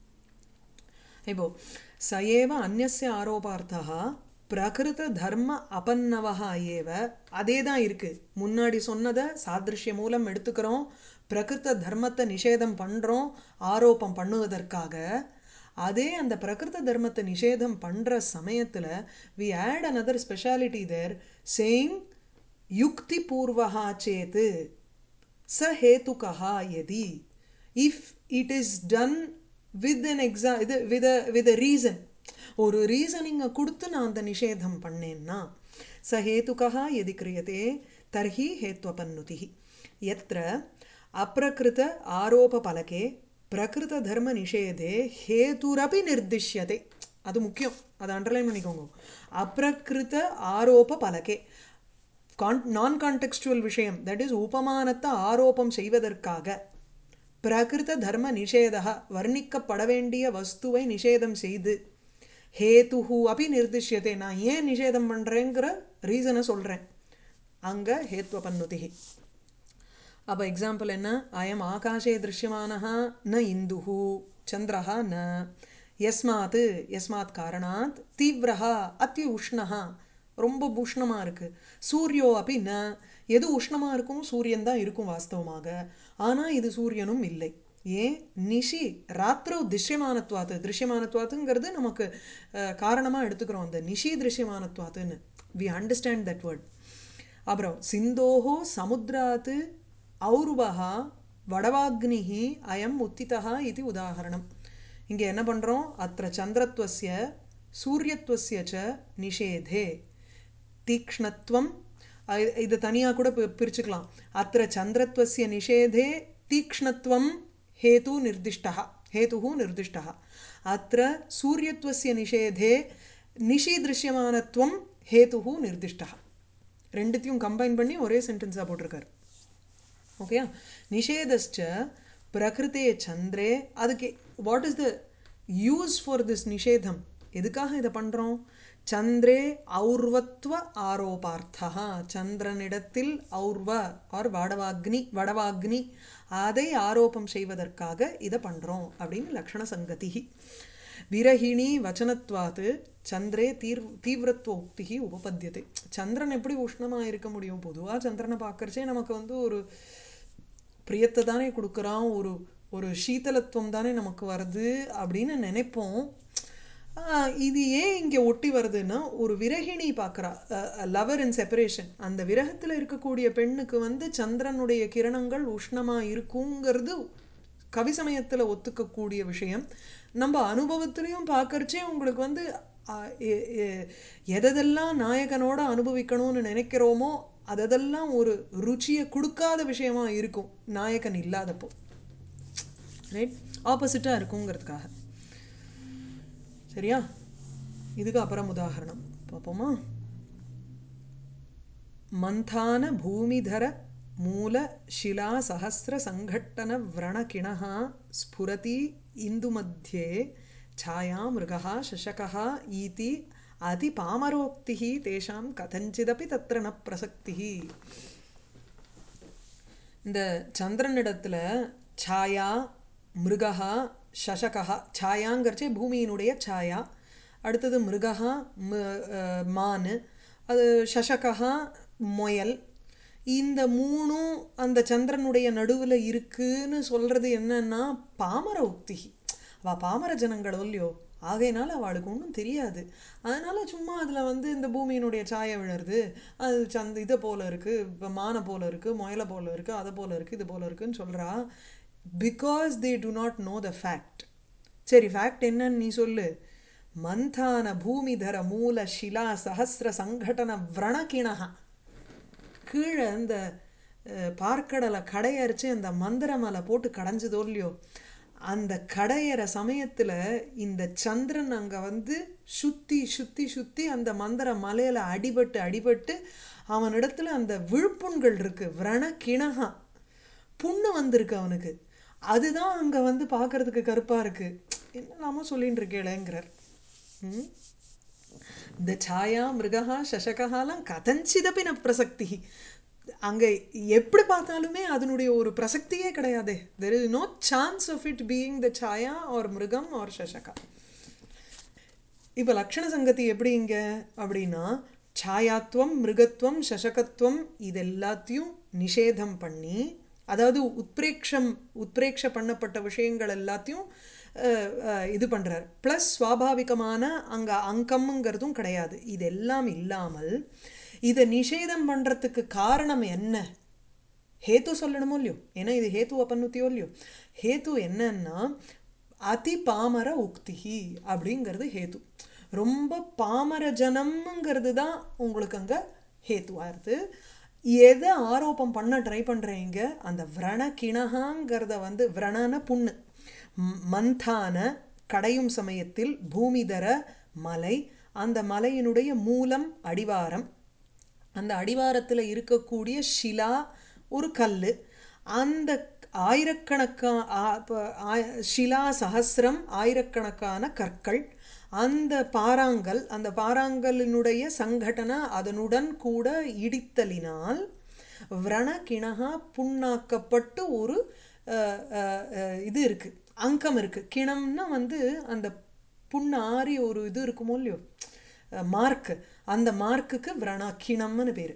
இப்போ சயேவ அந்நிய ஆரோபார்த்தா பிரகிருத தர்ம அபன்னவா ஏவ அதே தான் இருக்குது முன்னாடி சொன்னதை சாதிருஷ்ய மூலம் எடுத்துக்கிறோம் பிரகிருத தர்மத்தை நிஷேதம் பண்ணுறோம் ஆரோப்பம் பண்ணுவதற்காக அதே அந்த பிரகிருத தர்மத்தை நிஷேதம் பண்ணுற சமயத்தில் we add another speciality there saying யுக்தி பூர்வகா சேத்து ச ஹேதுகா யதி if it is done with an எக்ஸா இது வித் வித் ரீசன் ஒரு ரீசனிங்கை கொடுத்து நான் அந்த நிஷேதம் பண்ணேன்னா ச ஹேதுகா எதி கிரியதே தர்ஹி ஹேத்வபன்னுதி எத்திர அப்பிரகிருத ஆரோப பலகே பிரகிருத தர்ம நிஷேதே ஹேதுரபி நிர்திஷ்யதே அது முக்கியம் அதை அண்டர்லைன் பண்ணிக்கோங்க அப்பிரகிருத ஆரோப பலகே கான் நான் கான்டெக்ஸ்டுவல் விஷயம் தட் இஸ் உபமானத்தை ஆரோபம் செய்வதற்காக பிரகிருத தர்ம நிஷேதா வர்ணிக்கப்பட வேண்டிய வஸ்துவை நிஷேதம் செய்து ஹேதுஹு அப்படி நிர்திஷ்யத்தை நான் ஏன் நிஷேதம் பண்ணுறேங்கிற ரீசனை சொல்கிறேன் அங்கே ஹேத்வபன்னுதி அப்போ எக்ஸாம்பிள் என்ன அயம் ஆகாஷே திருஷ்யமானஹா ந இந்துஹு சந்திரஹா ந யஸ்மாத் யஸ்மாத் காரணாத் தீவிரஹா அத்தி உஷ்ணஹா ரொம்ப உஷ்ணமாக இருக்குது சூரியோ அப்படி ந எது உஷ்ணமாக இருக்கும் சூரியன் தான் இருக்கும் வாஸ்தவமாக ஆனால் இது சூரியனும் இல்லை ஏன் நிஷி ராத்திரோ திருஷ்யமானத்வாத்து திருஷ்யமானத்வாத்துங்கிறது நமக்கு காரணமாக எடுத்துக்கிறோம் அந்த நிஷி திருஷ்யமானத்வாத்துன்னு வி அண்டர்ஸ்டாண்ட் தட் வேர்ட் அப்புறம் சிந்தோஹோ சமுத்திராத்து ஔருவஹா வடவாக்னிஹி அயம் உத்திதா இது உதாகரணம் இங்கே என்ன பண்ணுறோம் அத்த சந்திரத்வசிய சூரியத்வசிய ச நிஷேதே தீக்ஷ்ணத்துவம் இது தனியாக கூட பிரிச்சுக்கலாம் அத்த சந்திரத்வசிய நிஷேதே தீக்ஷ்ணத்துவம் हेतु निर्दिष्टः हेतुः निर्दिष्टः अत्र सूर्यत्वस्य निषेधे நிஷிதிருஷ்யமானத்துவம் ஹேதுஹு நிர்திஷ்டா ரெண்டுத்தையும் கம்பைன் பண்ணி ஒரே சென்டென்ஸாக போட்டிருக்காரு ஓகேயா நிஷேதஸ்ச பிரகிருத்தே சந்திரே அதுக்கு what is the use for this நிஷேதம் எதுக்காக இதை பண்ணுறோம் சந்திரே ஔர்வத்வ ஆரோபார்த்தா சந்திரனிடத்தில் ஔர்வ ஆர் வடவாக்னி வடவாக்னி அதை ஆரோப்பம் செய்வதற்காக இதை பண்ணுறோம் அப்படின்னு லக்ஷண சங்கதி விரகிணி வச்சனத்வாத்து சந்திரே தீர் தீவிரத்துவ உக்தி உபபத்தியத்தை சந்திரன் எப்படி உஷ்ணமாக இருக்க முடியும் பொதுவாக சந்திரனை பார்க்கறச்சே நமக்கு வந்து ஒரு பிரியத்தை தானே கொடுக்குறான் ஒரு ஒரு சீதலத்துவம் தானே நமக்கு வருது அப்படின்னு நினைப்போம் இது ஏன் இங்கே ஒட்டி வருதுன்னா ஒரு விரகிணி பார்க்குறா லவர் இன் செப்பரேஷன் அந்த விரகத்தில் இருக்கக்கூடிய பெண்ணுக்கு வந்து சந்திரனுடைய கிரணங்கள் உஷ்ணமாக இருக்குங்கிறது கவி சமயத்தில் ஒத்துக்கக்கூடிய விஷயம் நம்ம அனுபவத்திலையும் பார்க்கறச்சே உங்களுக்கு வந்து எதெல்லாம் நாயகனோட அனுபவிக்கணும்னு நினைக்கிறோமோ அதெல்லாம் ஒரு ருச்சியை கொடுக்காத விஷயமா இருக்கும் நாயகன் இல்லாதப்போ ரைட் ஆப்போசிட்டாக இருக்குங்கிறதுக்காக சரியா இதுக்கு அப்புறம் உதாகரணம் பார்ப்போமா மந்தான பூமிதர மூல शिला सहस्र संघट्टन व्रणकिणः स्फुरति इन्दुमध्ये छाया मृगः शशकः इति அதிபாமரோக்திः தேஷாம் கதஞ்சிதப்பி தத்திர ந பிரசக்திः இந்த சந்திரனிடத்தில் சாயா மிருகா சசகா சாயாங்கிறச்சே பூமியினுடைய சாயா அடுத்தது மிருகா மான் அது சசகா முயல் இந்த மூணும் அந்த சந்திரனுடைய நடுவில் இருக்குன்னு சொல்கிறது என்னன்னா பாமர உக்தி அவள் பாமர ஜனங்களோ இல்லையோ ஆகையினால அவளுக்கு ஒன்றும் தெரியாது அதனால் சும்மா அதில் வந்து இந்த பூமியினுடைய சாயை விழுறது அது சந்த இதை போல் இருக்குது இப்போ மானை போல் இருக்குது முயலை போல் இருக்குது அதை போல் இருக்குது இது போல் இருக்குன்னு சொல்கிறா because they do not know the fact சரி ஃபேக்ட் என்னன்னு நீ சொல்லு மந்தான பூமிதர மூல ஷிலா சஹசிர சங்கடன விரணகிணா கீழே அந்த பார்க்கடலை கடையரிச்சு அந்த மந்திர மலை போட்டு கடைஞ்சதோ இல்லையோ அந்த கடையிற சமயத்தில் இந்த சந்திரன் அங்கே வந்து சுற்றி சுற்றி சுற்றி அந்த மந்திர மலையில் அடிபட்டு அடிபட்டு அவனிடத்துல அந்த விழுப்புண்கள் இருக்குது விரண கிணகா புண்ணு வந்திருக்கு அவனுக்கு அதுதான் அங்கே வந்து பார்க்கறதுக்கு கருப்பாக இருக்குது என்னெல்லாமோ சொல்லின்னு இருக்கேளேங்கிறார் இந்த சாயா மிருகா சசகாலாம் கதஞ்சிதப்பி ந பிரசக்தி அங்கே எப்படி பார்த்தாலுமே அதனுடைய ஒரு பிரசக்தியே கிடையாது there is no chance of it being the சாயா ஆர் மிருகம் ஆர் சசகா இப்போ லக்ஷண சங்கதி எப்படி இங்கே அப்படின்னா சாயாத்துவம் மிருகத்துவம் சசகத்துவம் இது எல்லாத்தையும் நிஷேதம் பண்ணி அதாவது உத்பிரேக்ஷம் உத்பிரேக்ஷ பண்ணப்பட்ட விஷயங்கள் எல்லாத்தையும் இது பண்ணுறார் ப்ளஸ் சுவாபாவிகமான அங்கே அங்கம்ங்கிறதும் கிடையாது இதெல்லாம் இல்லாமல் இதை நிஷேதம் பண்ணுறதுக்கு காரணம் என்ன ஹேத்து சொல்லணுமோ இல்லையோ ஏன்னா இது ஹேத்து அப்பன்னுத்தியோ இல்லையோ ஹேத்து என்னன்னா அதி பாமர உக்திஹி அப்படிங்கிறது ஹேத்து ரொம்ப பாமர ஜனம்ங்கிறது தான் உங்களுக்கு அங்கே ஹேத்துவாயிருது எதை ஆரோப்பம் பண்ண ட்ரை பண்ணுறீங்க அந்த விரண கிணகாங்கிறத வந்து விரணன புண்ணு ம், மந்தான கடையும் சமயத்தில் பூமிதர மலை அந்த மலையினுடைய மூலம் அடிவாரம் அந்த அடிவாரத்தில் இருக்கக்கூடிய ஷிலா ஒரு கல் அந்த ஆயிரக்கணக்கா ஆ- ப- ஆய- ஷிலா சஹஸ்ரம் ஆயிரக்கணக்கான கற்கள் அந்த பாறாங்கல் அந்த பாறாங்கலினுடைய சங்கடன அதனுடன் கூட இடித்தலினால் விரண கிணகா புண்ணாக்கப்பட்டு ஒரு அஹ், அஹ், அஹ், இது இருக்குது அங்கம் இருக்குது கிணம்னா வந்து அந்த புண்ணு ஆறி ஒரு இது இருக்குமோ இல்லையோ மார்க் அந்த மார்க்குக்கு விரணாக்கிணம்னு பேர்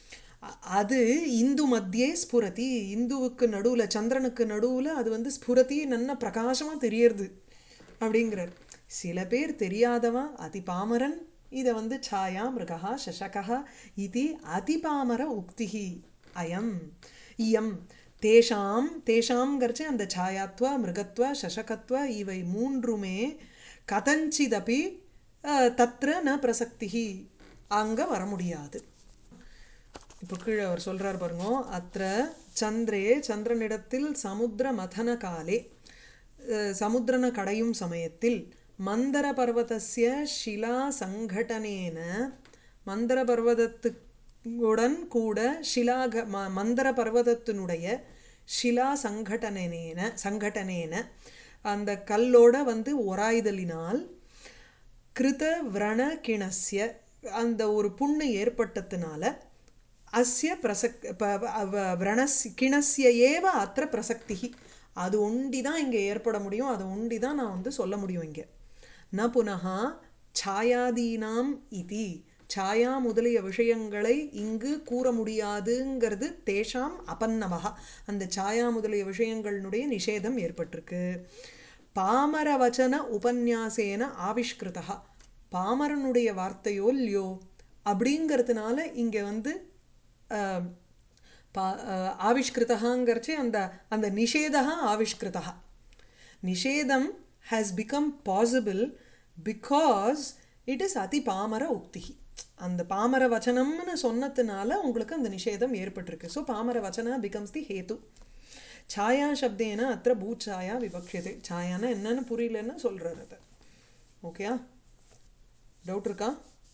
அது இந்து மத்தியே ஸ்புரதி இந்துவுக்கு நடுவில் சந்திரனுக்கு நடுவில் அது வந்து ஸ்புரதி நல்ல பிரகாசமாக தெரியறது அப்படிங்கிறார் சில பேர் தெரியாதவன் அதி பாமரன் இதை வந்து சாயா மிருகா சசகா இது அதிபாமர உக்திஹி அயம் இயம் தேஷாம் தேஷாம்ங்கிறச்சு அந்த சாயாத்வ மிருகத்வ சசகத்வ இவை மூன்றுமே கதஞ்சிதபி அஹ், தத்ர ந பிரசக்திஹி அங்கே வர முடியாது இப்போ கீழே அவர் சொல்றார் பாருங்க அത്ര சந்திரே சந்திரனிடத்தில் சமுத்திர மதன காலே அஹ், சமுத்திரன கடையும் சமயத்தில் மந்தர பர்வதஸ்ய ஷிலா சங்கடனேன மந்தர பர்வதத்துடன் கூட ஷிலாக ம மந்தர பர்வதத்தினுடைய ஷிலா சங்கடனேன சங்கடனேன அந்த கல்லோட வந்து ஒராய்தலினால் கிருத விரண கிணஸ்ய அந்த ஒரு புண்ணு ஏற்பட்டதுனால அஸ்ய பிரசக் ப- ப- அவ- விரணஸ் கிணஸ்ய ஏவ அத்திர பிரசக்தி அது ஒண்டி தான் இங்கே ஏற்பட முடியும் அது ஒண்டி தான் நான் வந்து சொல்ல முடியும் இங்கே ந புனகா சாயாதீனாம் இதி சாயா முதலிய விஷயங்களை இங்கு கூற முடியாதுங்கிறது தேஷாம் அபன்னவகா அந்த சாயா முதலிய விஷயங்களினுடைய நிஷேதம் ஏற்பட்டிருக்கு பாமர வச்சன உபன்யாசேன ஆவிஷ்கிருதா பாமரனுடைய வார்த்தையோ இல்லையோ அப்படிங்கிறதுனால இங்கே வந்து அஹ், பா ஆவிஷ்கிருதகாங்கிறச்சு அந்த அந்த நிஷேதா ஆவிஷ்கிருதா நிஷேதம் has become possible because it is அதி பாமர உக்தி அந்த பாமர வச்சனம்னு சொன்னதுனால உங்களுக்கு அந்த நிஷேதம் ஏற்பட்டிருக்கு ஸோ பாமர வச்சனா பிகம்ஸ் தி ஹேத்து சாயா சப்தேன அத்த பூச்சாயா விபக்ஷதே சாயானா என்னன்னு புரியலன்னு சொல்றாரு அது ஓகேயா டவுட் இருக்கா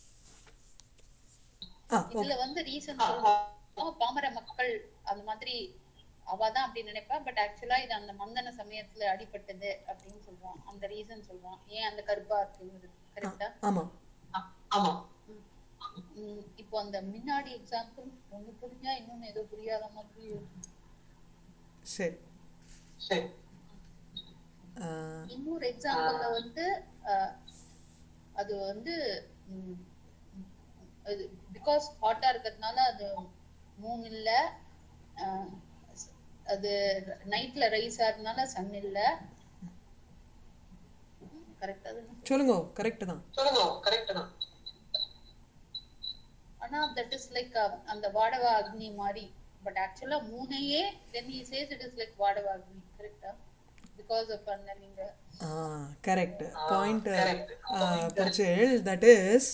ஆ ஓகே இதுல வந்து ரீசன் சொல்லுவோம் பாமர மக்கள் அந்த மாதிரி அவாதான் அப்படி நினைப்பா பட் ஆக்சுவலா இது அந்த மந்தன சமயத்துல அடிபட்டது அப்படின்னு சொல்லுவோம் அந்த ரீசன் சொல்லுவோம் ஏன் அந்த கருப்பா இருக்குங்கிறது கரெக்டா ஆமாம் ஆமா இப்போ அந்த முன்னாடி எக்ஸாம்பிள் ஒண்ணு புரிஞ்சா இன்னொன்னு ஏதோ புரியாத மாதிரி இருக்கு. சரி சரி ஆ, இன்னொரு எக்ஸாம்பிள்ல வந்து அஹ், அது வந்து ம், அது பிகாஸ் ஹாட்டா இருக்கிறதுனால அது மூன் இல்ல அஹ், அது நைட்ல ரைஸ் ஆகிறதுனால சன் இல்ல கரெக்டா சொல்லுங்க கரெக்டு தான் சொல்லுங்க கரெக்ட் தான் ஆனா தட் இஸ் லைக் அந்த வாடவா அக்னி மாதிரி பட் ஆக்சுவலா மூணையே then he says it is like வாடவா அக்னி கரெக்டா பிகாஸ் ஆஃப் அந்த நீங்க கரெக்ட் பாயிண்ட் correct. புரிச்சேள் தட் இஸ்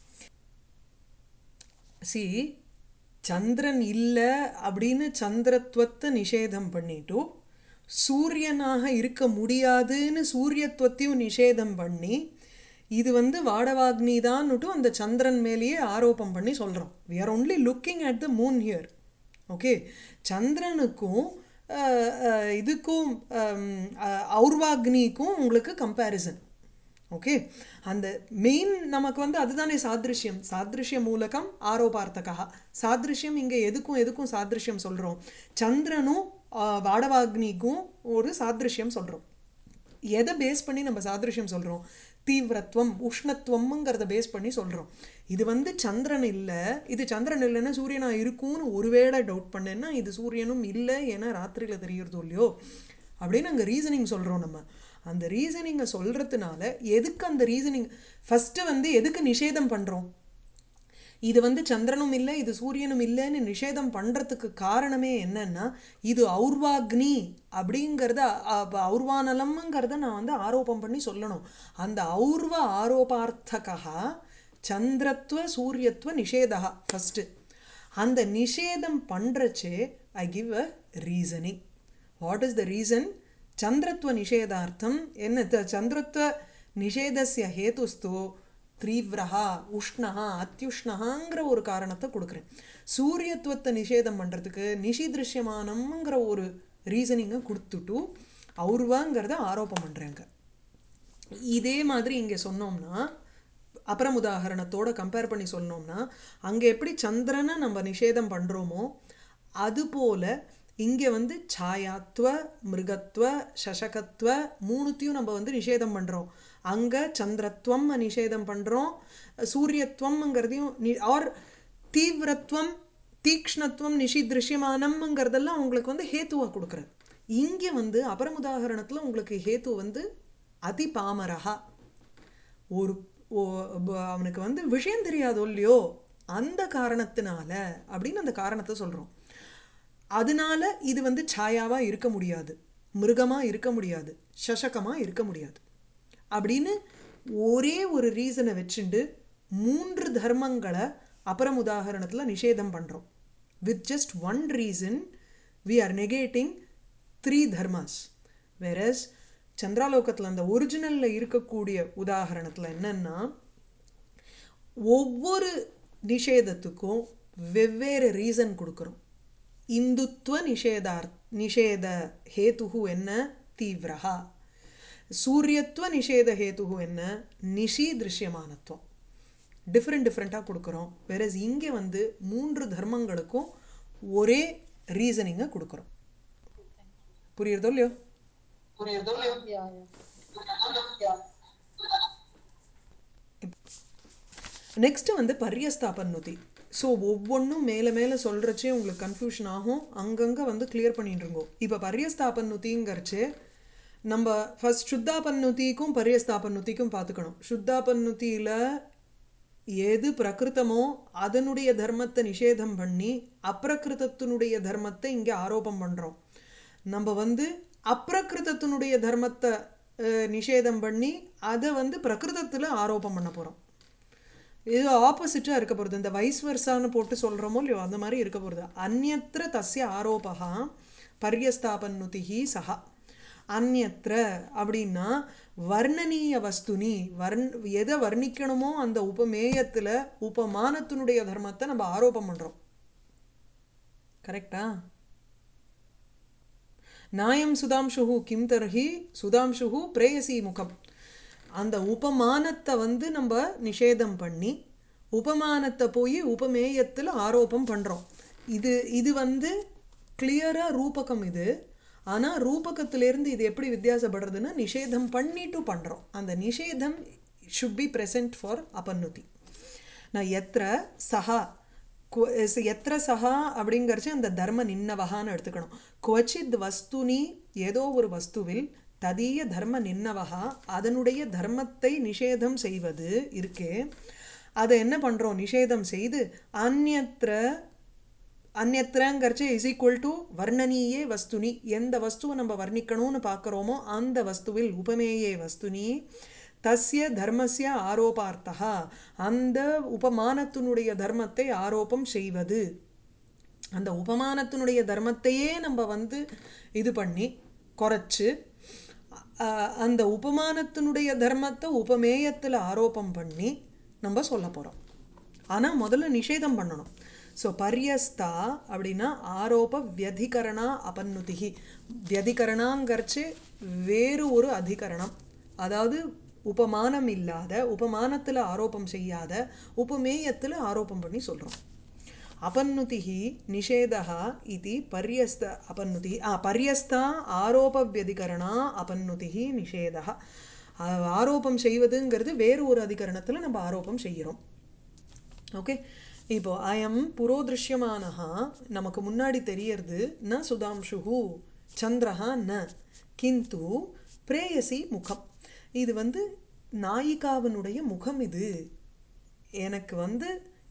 சி சந்திரன் இல்லை அப்படின்னு சந்திரத்துவத்தை நிஷேதம் பண்ணிட்டு சூரியனாக இருக்க முடியாதுன்னு சூரியத்துவத்தையும் நிஷேதம் பண்ணி இது வந்து வாடவாக்னி தான்னுட்டு அந்த சந்திரன் மேலேயே ஆரோப்பம் பண்ணி சொல்கிறோம் we are only looking at the moon here okay சந்திரனுக்கும் அஹ், அஹ், இதுக்கும் ஹம், அஹ், ஔர்வாக்னிக்கும் உங்களுக்கு கம்பேரிசன் ஓகே அந்த மெயின் நமக்கு வந்து அதுதானே சாதிருஷ்யம் சாதிருஷ்ய மூலகம் ஆரோபார்த்தகா சாதிருஷ்யம் இங்கே எதுக்கும் எதுக்கும் சாதிருஷ்யம் சொல்கிறோம் சந்திரனும் ஆஹ், வாடவாக்னிக்கும் ஒரு சாதிருஷ்யம் சொல்கிறோம் எதை பேஸ் பண்ணி நம்ம சாதிருஷ்யம் சொல்கிறோம் தீவிரத்துவம் உஷ்ணத்துவம்ங்கிறத பேஸ் பண்ணி சொல்கிறோம் இது வந்து சந்திரன் இல்லை இது சந்திரன் இல்லைன்னா சூரியனா இருக்கும்னு ஒருவேளை டவுட் பண்ணேன்னா இது சூரியனும் இல்லை ஏன்னா ராத்திரியில் தெரியறதோ இல்லையோ அப்படின்னு அங்கே ரீசனிங் சொல்கிறோம் நம்ம அந்த ரீசனிங்கை சொல்கிறதுனால எதுக்கு அந்த ரீசனிங் ஃபஸ்ட்டு வந்து எதுக்கு நிஷேதம் பண்ணுறோம் இது வந்து சந்திரனும் இல்லை இது சூரியனும் இல்லைன்னு நிஷேதம் பண்ணுறதுக்கு காரணமே என்னன்னா இது ஔர்வாக்னி அப்படிங்கிறத அ- ஔர்வானலம்ங்கிறத நான் வந்து ஆரோபம் பண்ணி சொல்லணும் அந்த ஔர்வ ஆரோபார்த்தகா சந்திரத்துவ சூரியத்துவ நிஷேதா ஃபஸ்ட்டு அந்த நிஷேதம் பண்ணுறச்சே I give a reasoning what is the reason சந்திரத்துவ நிஷேதார்த்தம் என்ன த- சந்திரத்துவ நிஷேதஸ்ய ஹேதுஸ்து தீவிரஹா உஷ்ணஹா அத்தியுஷ்ணஹாங்கிற ஒரு காரணத்தை கொடுக்குறேன் சூரியத்துவத்தை நிஷேதம் பண்ணுறதுக்கு நிஷிதிருஷ்யமானம்ங்கிற ஒரு ரீசனிங்கை கொடுத்துட்டு ஔர்வாங்கிறத ஆரோப்பம் பண்ணுறேங்க இதே மாதிரி இங்கே சொன்னோம்னா அப்புறம் உதாகரணத்தோட கம்பேர் பண்ணி சொன்னோம்னா அங்கே எப்படி சந்திரனை நம்ம நிஷேதம் பண்ணுறோமோ அதுபோல இங்கே வந்து சாயாத்வ மிருகத்வ சசகத்வ மூணுத்தையும் நம்ம வந்து நிஷேதம் பண்ணுறோம் அங்கே சந்திரத்வம் நிஷேதம் பண்ணுறோம் சூரியத்வம்ங்கிறதையும் நி ஆர் தீவிரத்துவம் தீக்ஷ்ணத்துவம் நிஷிதிருஷ்யமானம்ங்கிறதெல்லாம் உங்களுக்கு வந்து ஹேத்துவாக கொடுக்குறது இங்கே வந்து அபரமுதாகரணத்தில் உங்களுக்கு ஹேத்து வந்து அதி பாமரஹா ஒரு ஓ- ப- அவனுக்கு வந்து விஷயம் தெரியாதோ இல்லையோ அந்த காரணத்தினால அப்படின்னு அந்த காரணத்தை சொல்கிறோம் அதனால இது வந்து சாயாவாக இருக்க முடியாது மிருகமாக இருக்க முடியாது சசகமாக இருக்க முடியாது அப்படின்னு ஒரே ஒரு ரீசனை வச்சுண்டு மூன்று தர்மங்களை அப்புறம் உதாகரணத்தில் நிஷேதம் பண்ணுறோம் with just one reason we are negating three தர்மாஸ் வெரஸ் சந்திராலோகத்தில் அந்த ஒரிஜினலில் இருக்கக்கூடிய உதாகரணத்தில் என்னன்னா ஒவ்வொரு நிஷேதத்துக்கும் வெவ்வேறு ரீசன் கொடுக்குறோம் இந்துத்துவ நிஷேதார் நிஷேத ஹேதுகு என்ன தீவிரஹா சூரியத்துவ நிஷேத ஹேதுகு என்ன நிஷி திருஷ்யமானத்துவம் டிஃப்ரெண்ட் டிஃப்ரெண்ட்டாக கொடுக்குறோம் வேறஸ் இங்கே வந்து மூன்று தர்மங்களுக்கும் ஒரே ரீசனிங்கை கொடுக்குறோம் புரியுறதோ இல்லையோ புரியுதோ இல்லையோ Yeah, yeah. நெக்ஸ்ட்டு வந்து பரியஸ்தாபன்னுதி ஸோ ஒவ்வொன்றும் மேலே மேலே சொல்கிறச்சே உங்களுக்கு கன்ஃபியூஷன் ஆகும் அங்கங்கே வந்து கிளியர் பண்ணிட்டு இருக்கோம் இப்போ பரியஸ்தாபன்னுதிங்கிறச்சே நம்ம ஃபர்ஸ்ட் சுத்தாபன்னுதிக்கும் பரியஸ்தாபன்னுதிக்கும் பார்த்துக்கணும் சுத்தாபன்னுதியில் எது பிரகிருத்தமோ அதனுடைய தர்மத்தை நிஷேதம் பண்ணி அப்பிரகிருதத்தினுடைய தர்மத்தை இங்கே ஆரோபம் பண்ணுறோம் நம்ம வந்து அப்பிரகிருதத்தினுடைய தர்மத்தை அஹ், நிஷேதம் பண்ணி அதை வந்து பிரகிருதத்தில் ஆரோபம் பண்ண போகிறோம் இது ஆப்போசிட்டாக இருக்க போகிறது இந்த வைஸ் வர்சான்னு போட்டு சொல்கிறோமோ இல்லையோ அந்த மாதிரி இருக்க போகிறது அந்நத்திர தஸ்ய ஆரோபகா பரியஸ்தாபன்னுதிஹி சஹா அந்நத்திர அப்படின்னா வர்ணனீய வஸ்துனி வர்ண் எதை வர்ணிக்கணுமோ அந்த உபமேயத்தில் உபமானத்தினுடைய தர்மத்தை நம்ம ஆரோபம் பண்ணுறோம் கரெக்டா நாயம் சுதாம்சுஹு கிம் தர்ஹி சுதாம்சுஹு பிரேயசி முகம் அந்த உபமானத்தை வந்து நம்ம நிஷேதம் பண்ணி உபமானத்தை போய் உபமேயத்தில் ஆரோபம் பண்ணுறோம் இது இது வந்து கிளியராக ரூபகம் இது ஆனால் ரூபகத்திலேருந்து இது எப்படி வித்தியாசப்படுறதுன்னா நிஷேதம் பண்ணிட்டு பண்ணுறோம் அந்த நிஷேதம் ஷுட் பி present ஃபார் அபன்னுதி நான் எத்திர சஹா கு- ஸ்- எத்திர சஹா அப்படிங்கிறச்சு அந்த தர்ம நின்னவகான்னு எடுத்துக்கணும் குவச்சித் வஸ்துனி ஏதோ ஒரு வஸ்துவில் ததீய தர்ம நின்னவகா அதனுடைய தர்மத்தை நிஷேதம் செய்வது இருக்கே அதை என்ன பண்ணுறோம் நிஷேதம் செய்து அந்நத்திர அந்நத்திரங்கிறச்சு இஸ் ஈக்குவல் டு வர்ணனீயே வஸ்துனி எந்த வஸ்துவை நம்ம வர்ணிக்கணும்னு பார்க்குறோமோ அந்த வஸ்துவில் உபமேயே வஸ்துனி தஸ்ய தர்மஸ்ய ஆரோபார்த்தா அந்த உபமானத்தினுடைய தர்மத்தை ஆரோபம் செய்வது அந்த உபமானத்தினுடைய தர்மத்தையே நம்ம வந்து இது பண்ணி குறைச்சு அ- அந்த உபமானத்தினுடைய தர்மத்தை உபமேயத்தில் ஆரோபம் பண்ணி நம்ம சொல்ல போகிறோம் ஆனால் முதல்ல நிஷேதம் பண்ணணும் ஸோ பரியஸ்தா அப்படின்னா ஆரோப வியதிகரணா அபன்னுதிகி வியதிகரணாங்கிறச்சு வேறு ஒரு அதிகரணம் அதாவது உபமானம் இல்லாத உபமானத்தில் ஆரோபம் செய்யாத உபமேயத்தில் ஆரோபம் பண்ணி சொல்கிறோம் अपन्नुतिः निषेधः इति पर्यस्त अपन्नुतिः आ पर्यस्ता ஆரோபவியதிகரணா अपन्नुतिः நிஷேதः ஆ- ஆரோபம் செய்வதுங்கிறது வேறு ஒரு அதிகரணத்தில் நம்ம ஆரோபம் செய்கிறோம் ஓகே இப்போ அயம் புரோதிருஷ்யமானஹா நமக்கு முன்னாடி தெரியறது ந சுதாம்சுஹு சந்திரஹா ந கிந்து பிரேயசி முகம் இது வந்து நாயிகாவினுடைய முகம் இது எனக்கு வந்து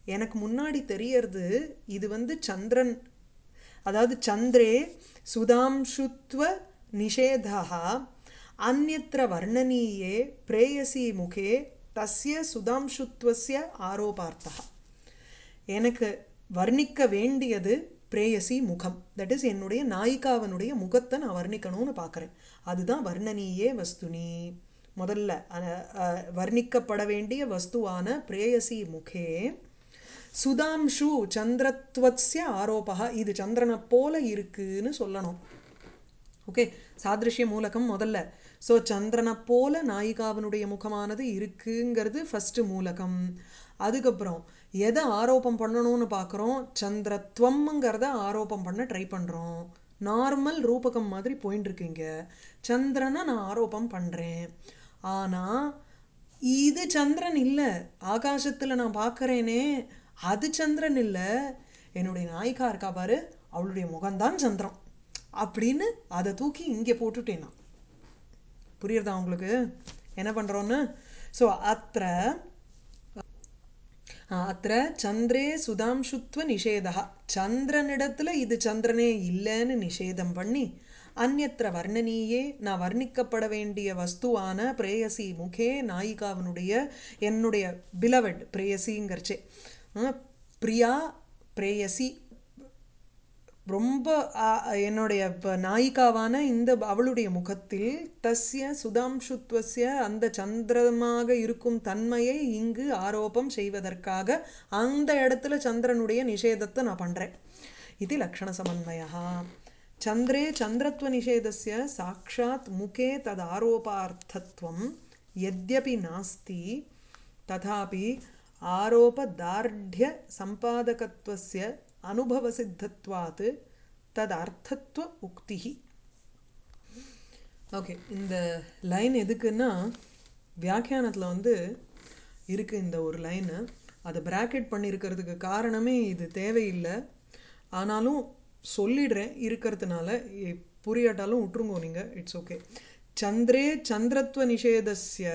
எனக்கு முன்னாடி தெரியறது இது வந்து சந்திரன் அதாவது சந்திரே சுதாம்சுத்வ நிஷேதா அந்யத்ர வர்ணனீயே பிரேயசி முகே தஸ்ய சுதாம்சுத்வஸ்ய ஆரோபார்த்தா எனக்கு வர்ணிக்க வேண்டியது பிரேயசி முகம் தட் இஸ் என்னுடைய நாயிகாவனுடைய முகத்தை நான் வர்ணிக்கணும்னு பார்க்குறேன் அதுதான் வர்ணனீயே வஸ்துனி முதல்ல அஹ், அஹ், வர்ணிக்கப்பட வேண்டிய வஸ்துவான பிரேயசி முகே சுதாம்ஷு சந்திரத்வத்ஸ்ய ஆரோபா இது சந்திரனை போல இருக்குன்னு சொல்லணும் ஓகே சாதிருஷ்ய மூலகம் முதல்ல ஸோ சந்திரனை போல நாயிகாவனுடைய முகமானது இருக்குங்கிறது ஃபஸ்ட்டு மூலகம் அதுக்கப்புறம் எதை ஆரோப்பம் பண்ணணும்னு பார்க்குறோம் சந்திரத்வம்ங்கிறத ஆரோப்பம் பண்ண ட்ரை பண்ணுறோம் நார்மல் ரூபகம் மாதிரி போயின்னு இருக்கீங்க சந்திரனை நான் ஆரோப்பம் பண்ணுறேன் ஆனால் இது சந்திரன் இல்லை ஆகாசத்தில் நான் பார்க்குறேனே அது சந்திரன் இல்லை என்னுடைய நாயிகா இருக்கா பாரு அவளுடைய முகம்தான் சந்திரன் அப்படின்னு அதை தூக்கி இங்கே போட்டுட்டேன் நான் புரியுறதா உங்களுக்கு என்ன பண்ணுறோன்னு ஸோ அத்த அத்த சந்திரே சுதாம்சுத்வ நிஷேதா சந்திரனிடத்துல இது சந்திரனே இல்லைன்னு நிஷேதம் பண்ணி அந்நத்திர வர்ணனீயே நான் வர்ணிக்கப்பட வேண்டிய வஸ்துவான பிரேயசி முகே நாயிகாவனுடைய என்னுடைய பிலவட் பிரேயசிங்கிறச்சே அஹ், பிரியா பிரேயசி ரொம்ப ஆ, என்னுடைய இப்போ நாயிகாவான இந்த அவளுடைய முகத்தில் தஸ்ய சுதாம்சுத்வஸ்ய அந்த சந்திரமாக இருக்கும் தன்மையை இங்கு ஆரோபம் செய்வதற்காக அந்த இடத்துல சந்திரனுடைய நிஷேதத்தை நான் பண்ணுறேன் இது லக்ஷண சமன்வயா சந்திரே சந்திரத்வ நிஷேதஸ்ய சாட்சாத் முகே தது ஆரோபார்த்தத்வம் யத்யபி நாஸ்தி तथापि आरोपदार्ढ्य सम्पादकत्वस्य अनुभवसिद्धत्वात् तदर्थत्व उक्तिः ஓகே இந்த லைன் எதுக்குன்னா வியாக்கியானத்தில் வந்து இருக்குது இந்த ஒரு லைனு அதை பிராக்கெட் பண்ணியிருக்கிறதுக்கு காரணமே இது தேவையில்லை ஆனாலும் சொல்லிடுறேன் இருக்கிறதுனால இ- புரியாட்டாலும் விட்டுருங்கோ நீங்கள் இட்ஸ் ஓகே சந்திரே சந்திரத்வ நிஷேதஸ்ய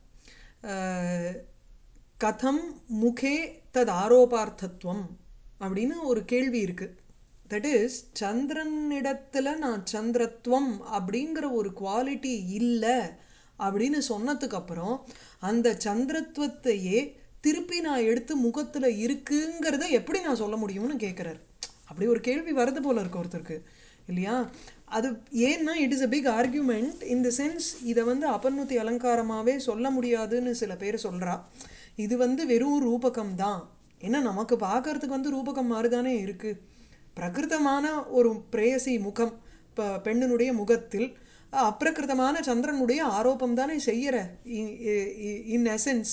அஹ், கதம் முகே தத் ஆரோபார்த்தத்துவம் அப்படின்னு ஒரு கேள்வி இருக்குது தட் இஸ் சந்திரனிடத்துல நான் சந்திரத்துவம் அப்படிங்கிற ஒரு குவாலிட்டி இல்லை அப்படின்னு சொன்னதுக்கு அப்புறம் அந்த சந்திரத்துவத்தையே திருப்பி நான் எடுத்து முகத்தில் இருக்குங்கிறத எப்படி நான் சொல்ல முடியும்னு கேட்குறாரு அப்படி ஒரு கேள்வி வரது போல இருக்கு ஒருத்தருக்கு இல்லையா அது ஏன்னா it is a big argument in the sense இதை வந்து அபநுத்தி அலங்காரமாகவே சொல்ல முடியாதுன்னு சில பேர் சொல்கிறா இது வந்து வெறும் ரூபகம் தான் ஏன்னா நமக்கு பார்க்கறதுக்கு வந்து ரூபகம் மாதிரிதானே இருக்குது பிரகிருதமான ஒரு பிரேயசி முகம் இப்போ பெண்ணினுடைய முகத்தில் அப்பிரகிருதமான சந்திரனுடைய ஆரோப்பம் தானே செய்யற இன் எசன்ஸ்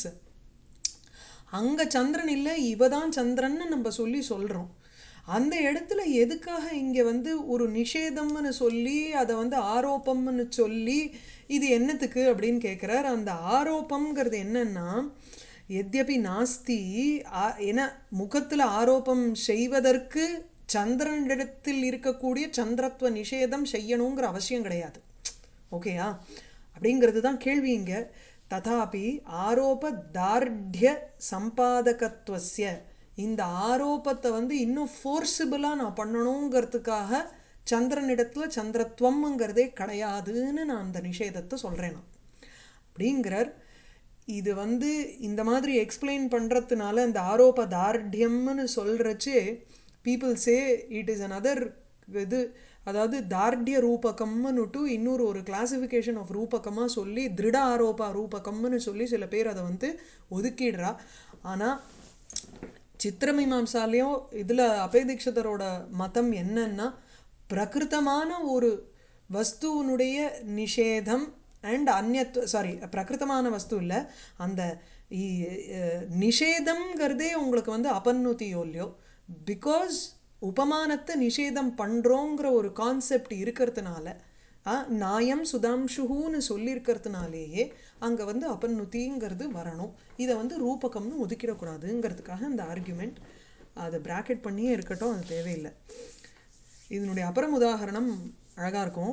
அங்கே சந்திரன் இல்லை இவ தான் சந்திரன்னு நம்ம சொல்லி சொல்கிறோம் அந்த இடத்துல எதுக்காக இங்கே வந்து ஒரு நிஷேதம்னு சொல்லி அதை வந்து ஆரோப்பம்னு சொல்லி இது என்னத்துக்கு அப்படின்னு கேட்குறார் அந்த ஆரோப்பம்ங்கிறது என்னன்னா எத்யபி நாஸ்தி ஆ- ஏன்னா முகத்தில் ஆரோப்பம் செய்வதற்கு சந்திரனிடத்தில் இருக்கக்கூடிய சந்திரத்துவ நிஷேதம் செய்யணுங்கிற அவசியம் கிடையாது ஓகேயா அப்படிங்கிறது தான் கேள்வி இங்க ததாபி ஆரோப தார்ಢ்ய சம்பாதகத்துவஸ்ய இந்த ஆரோப்பத்தை வந்து இன்னும் ஃபோர்ஸிபிளாக நான் பண்ணணுங்கிறதுக்காக சந்திரனிடத்துல சந்திரத்துவம்ங்கிறதே கிடையாதுன்னு நான் அந்த நிஷேதத்தை சொல்கிறேன் நான் அப்படிங்கிறார் இது வந்து இந்த மாதிரி எக்ஸ்பிளைன் பண்ணுறதுனால இந்த ஆரோப தார்ಢ்யம்னு சொல்கிறச்சே people say it is another இது அதாவது தார்ಢ்ய ரூபகம்னுட்டு இன்னொரு ஒரு கிளாசிஃபிகேஷன் ஆஃப் ரூபகமாக சொல்லி திருட ஆரோப ரூபகம்னு சொல்லி சில பேர் அதை வந்து ஒதுக்கிடுறா ஆனால் சித்திரமீமாம்சாலையும் இதில் அபயதீட்சிதரோட மதம் என்னன்னா பிரகிருத்தமான ஒரு வஸ்துவனுடைய நிஷேதம் அண்ட் அந்நத் சாரி பிரகிருத்தமான வஸ்து இல்லை அந்த இ- அஹ் நிஷேதம்ங்கிறதே உங்களுக்கு வந்து அபநுத்தியோ இல்லையோ பிகாஸ் உபமானத்தை நிஷேதம் பண்ணுறோங்கிற ஒரு கான்செப்ட் இருக்கிறதுனால ஆ, நாயம் சுதாம்சுன்னு சொல்லியிருக்கிறதுனாலேயே அங்கே வந்து அபநுத்திங்கிறது வரணும் இதை வந்து ரூபகம்னு ஒதுக்கிடக்கூடாதுங்கிறதுக்காக இந்த ஆர்கியூமெண்ட் அதை பிராக்கெட் பண்ணியே இருக்கட்டும் அது தேவையில்லை இதனுடைய அப்புறம் உதாகரணம் அழகாக இருக்கும்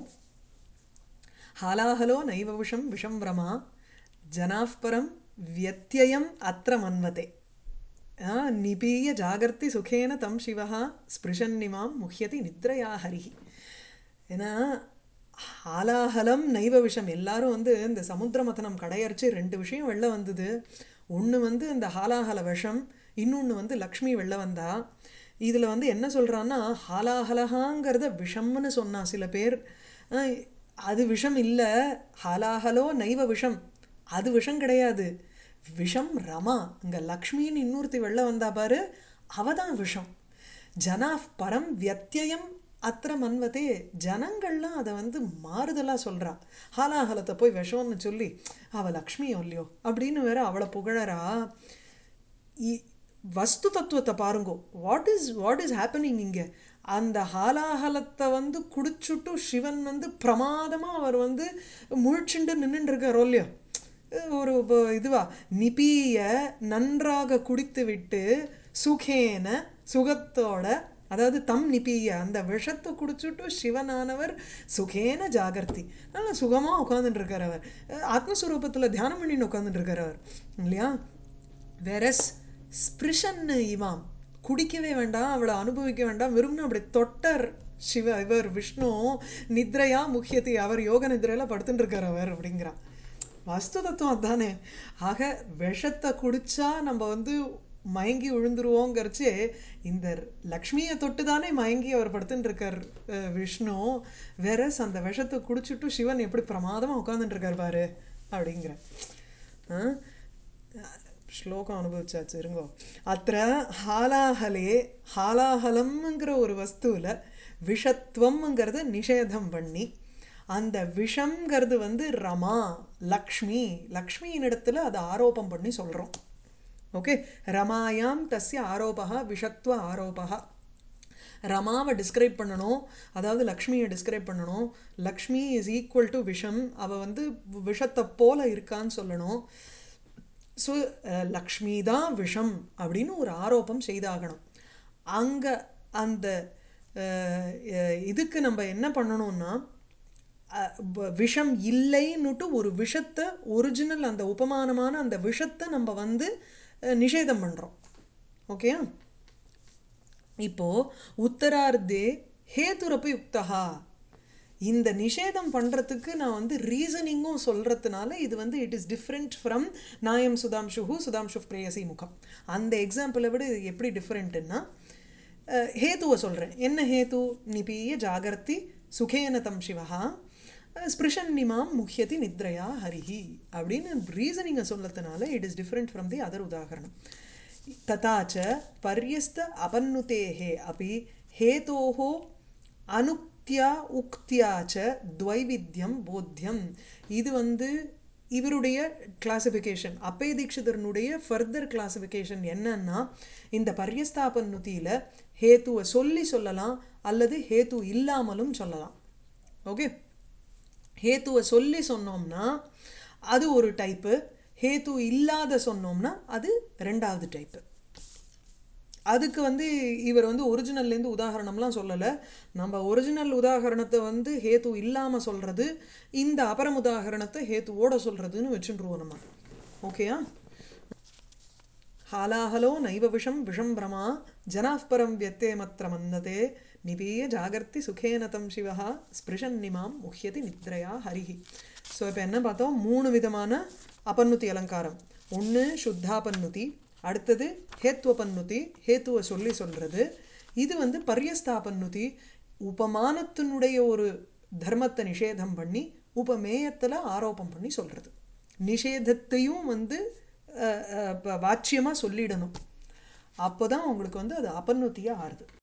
ஹாலாஹலோ நைவ விஷம் விஷம் விரமா ஜனாஃபரம் வியத்தியம் அத்திர மன்வதே ஆ, நிபீய ஜாகர்த்தி சுகேன தம் சிவஹா ஸ்பிருஷன்னிமாம் முஹ்யதி நித்ரயா ஹரிஹி ஏன்னா ஹாலாஹலம் நைவ விஷம் எல்லாரும் வந்து இந்த சமுத்திர மதனம் கடையரிச்சு ரெண்டு விஷயம் வெளில வந்தது ஒன்று வந்து இந்த ஹாலாஹல விஷம் இன்னொன்று வந்து லக்ஷ்மி வெளில வந்தா இதில் வந்து என்ன சொல்கிறான்னா ஹாலாஹலஹாங்கிறத விஷம்னு சொன்னா சில பேர் ஆஹ், அது விஷம் இல்லை ஹாலாஹலோ நைவ விஷம் அது விஷம் கிடையாது விஷம் ரமா இங்கே லக்ஷ்மின்னு இன்னொருத்தி வெளில வந்தா பாரு அவ தான் விஷம் ஜனா பரம் வியத்தியம் அத்திர மன்வதே ஜனங்கள்லாம் அதை வந்து மாறுதலாக சொல்கிறா ஹாலாஹலத்தை போய் விஷம்னு சொல்லி அவள் லக்ஷ்மியோ இல்லையோ அப்படின்னு வேற அவளை புகழறா இ- வஸ்து தத்துவத்தை பாருங்கோ what is what is happening இங்கே அந்த ஹாலாஹலத்தை வந்து குடிச்சுட்டு சிவன் வந்து பிரமாதமாக அவர் வந்து முழிச்சுண்டு நின்றுட்டு இருக்காரோ இல்லையோ ஒரு ப- இதுவா நிபீய நன்றாக குடித்து விட்டு சுகேன சுகத்தோட அதாவது தம் நிபீய அந்த விஷத்தை குடிச்சுட்டு சிவனானவர் சுகேன ஜாகர்த்தி நல்லா சுகமாக உட்காந்துட்டு இருக்கார் அவர் அஹ் ஆத்மஸ்வரூபத்தில் தியானம் பண்ணின்னு உட்காந்துட்டு இருக்கார் அவர் இல்லையா வெரஸ் ஸ்பிரிஷன் இமாம் குடிக்கவே வேண்டாம் அவளை அனுபவிக்க வேண்டாம் வெறும்னு அப்படி தொட்டர் சிவ இவர் விஷ்ணு நித்ரையா முக்கியத்தை அவர் யோக நித்ரையில படுத்துட்டு இருக்கார் அவர் அப்படிங்கிறான் வாஸ்து தத்துவம் அதானே ஆக விஷத்தை குடிச்சா நம்ம வந்து மயங்கி விழுந்துருவோங்கிறச்சு இந்த லக்ஷ்மியை தொட்டு தானே மயங்கி அவர் படுத்துட்டு இருக்கார் அஹ், விஷ்ணு வேறஸ் அந்த விஷத்தை குடிச்சிட்டு சிவன் எப்படி பிரமாதமாக உட்காந்துட்டு இருக்கார் பாரு அப்படிங்கிற ஆ? ஸ்லோகம் அனுபவிச்சாச்சு இருங்கோ அத்த ஹாலாஹலே ஹாலாஹலம்ங்கிற ஒரு வஸ்துவில் விஷத்துவம்ங்கிறத நிஷேதம் பண்ணி அந்த விஷம்ங்கிறது வந்து ரமா லக்ஷ்மி லக்ஷ்மியின் இடத்துல அதை ஆரோபம் பண்ணி சொல்கிறோம் ஓகே ரமாயாம் தஸ்ய ஆரோபா விஷத்வ ஆரோபா ரமாவை டிஸ்கிரைப் பண்ணணும் அதாவது லக்ஷ்மியை டிஸ்கிரைப் பண்ணணும் லக்ஷ்மி இஸ் ஈக்குவல் டு விஷம் அவள் வந்து விஷத்தை போல இருக்கான்னு சொல்லணும் ஸோ லக்ஷ்மி தான் விஷம் அப்படின்னு ஒரு ஆரோப்பம் செய்தாகணும் அங்கே அந்த அஹ், அஹ், இதுக்கு நம்ம என்ன பண்ணணும்னா அஹ், வ- விஷம் இல்லைன்னுட்டு ஒரு விஷத்தை ஒரிஜினல் அந்த உபமானமான அந்த விஷத்தை நம்ம வந்து அஹ், நிஷேதம் பண்ணுறோம் ஓகேயா இப்போ உத்தரார்த்தே ஹேதுரப்ப யுக்தகா இந்த நிஷேதம் பண்ணுறதுக்கு நான் வந்து ரீசனிங்கும் சொல்கிறதுனால இது வந்து இட் இஸ் டிஃப்ரெண்ட் ஃப்ரம் நாயம் சுதாம்ஷுஹு சுதாம்ஷு பிரேயசி முகம் அந்த எக்ஸாம்பிளை விட இது எப்படி டிஃப்ரெண்ட்டுன்னா ஹேத்துவை சொல்கிறேன் என்ன ஹேத்து நிபீய ஜாகர்த்தி சுகேன தம் சிவஹா ஸ்பிருஷன்னிமாம் முஹ்யதி நித்ரயா ஹரிஹி அப்படின்னு ரீசனிங்கை சொல்லத்தினால it is different from the other உதாகரணம் तथा च पर्यस्त अपन्नुतेः अपि हेतोः அனுக்தியா உக்தியா ச துவைவித்யம் போத்தியம் இது வந்து இவருடைய கிளாசிஃபிகேஷன் அப்பே தீட்சிதரனுடைய ஃபர்தர் கிளாசிஃபிகேஷன் என்னன்னா இந்த பர்யஸ்தாபன்னுதியில் ஹேத்துவை சொல்லி சொல்லலாம் அல்லது ஹேத்து இல்லாமலும் சொல்லலாம் ஓகே ஹேத்துவை சொல்லி சொன்னோம்னா அது ஒரு டைப்பு ஹேத்து இல்லாத சொன்னோம்னா அது ரெண்டாவது டைப்பு அதுக்கு வந்து இவர் வந்து ஒரிஜினல்லேருந்து உதாரணம்லாம் சொல்லலை நம்ம ஒரிஜினல் உதாகரணத்தை வந்து ஹேத்து இல்லாமல் சொல்கிறது இந்த அபரம் உதாகரணத்தை ஹேத்துவோட சொல்கிறதுன்னு வச்சுருவோம் நம்ம ஓகேயா हालाहलो नैव विषं विषं भ्रमा जनाः परं व्यत्ययमत्र मन्नते निपीय जागर्ति सुखेन तं शिवः स्पृशन्निमां मुह्यति நித்ரயா ஹரிஹி ஸோ இப்போ என்ன பார்த்தோம் மூணு விதமான அபன்னுதி அலங்காரம் ஒன்று சுத்தாபன்னுதி அடுத்தது ஹேத்துவபன்னுதி ஹேத்துவை சொல்லி சொல்கிறது இது வந்து பர்யஸ்தாபன்னுதி உபமானத்தினுடைய ஒரு தர்மத்தை நிஷேதம் பண்ணி உபமேயத்தில் ஆரோபம் பண்ணி சொல்கிறது நிஷேதத்தையும் வந்து வாட்சியமாக சொல்லிடணும் அப்போ தான் உங்களுக்கு வந்து அது அபன்னுத்தியாக ஆறுது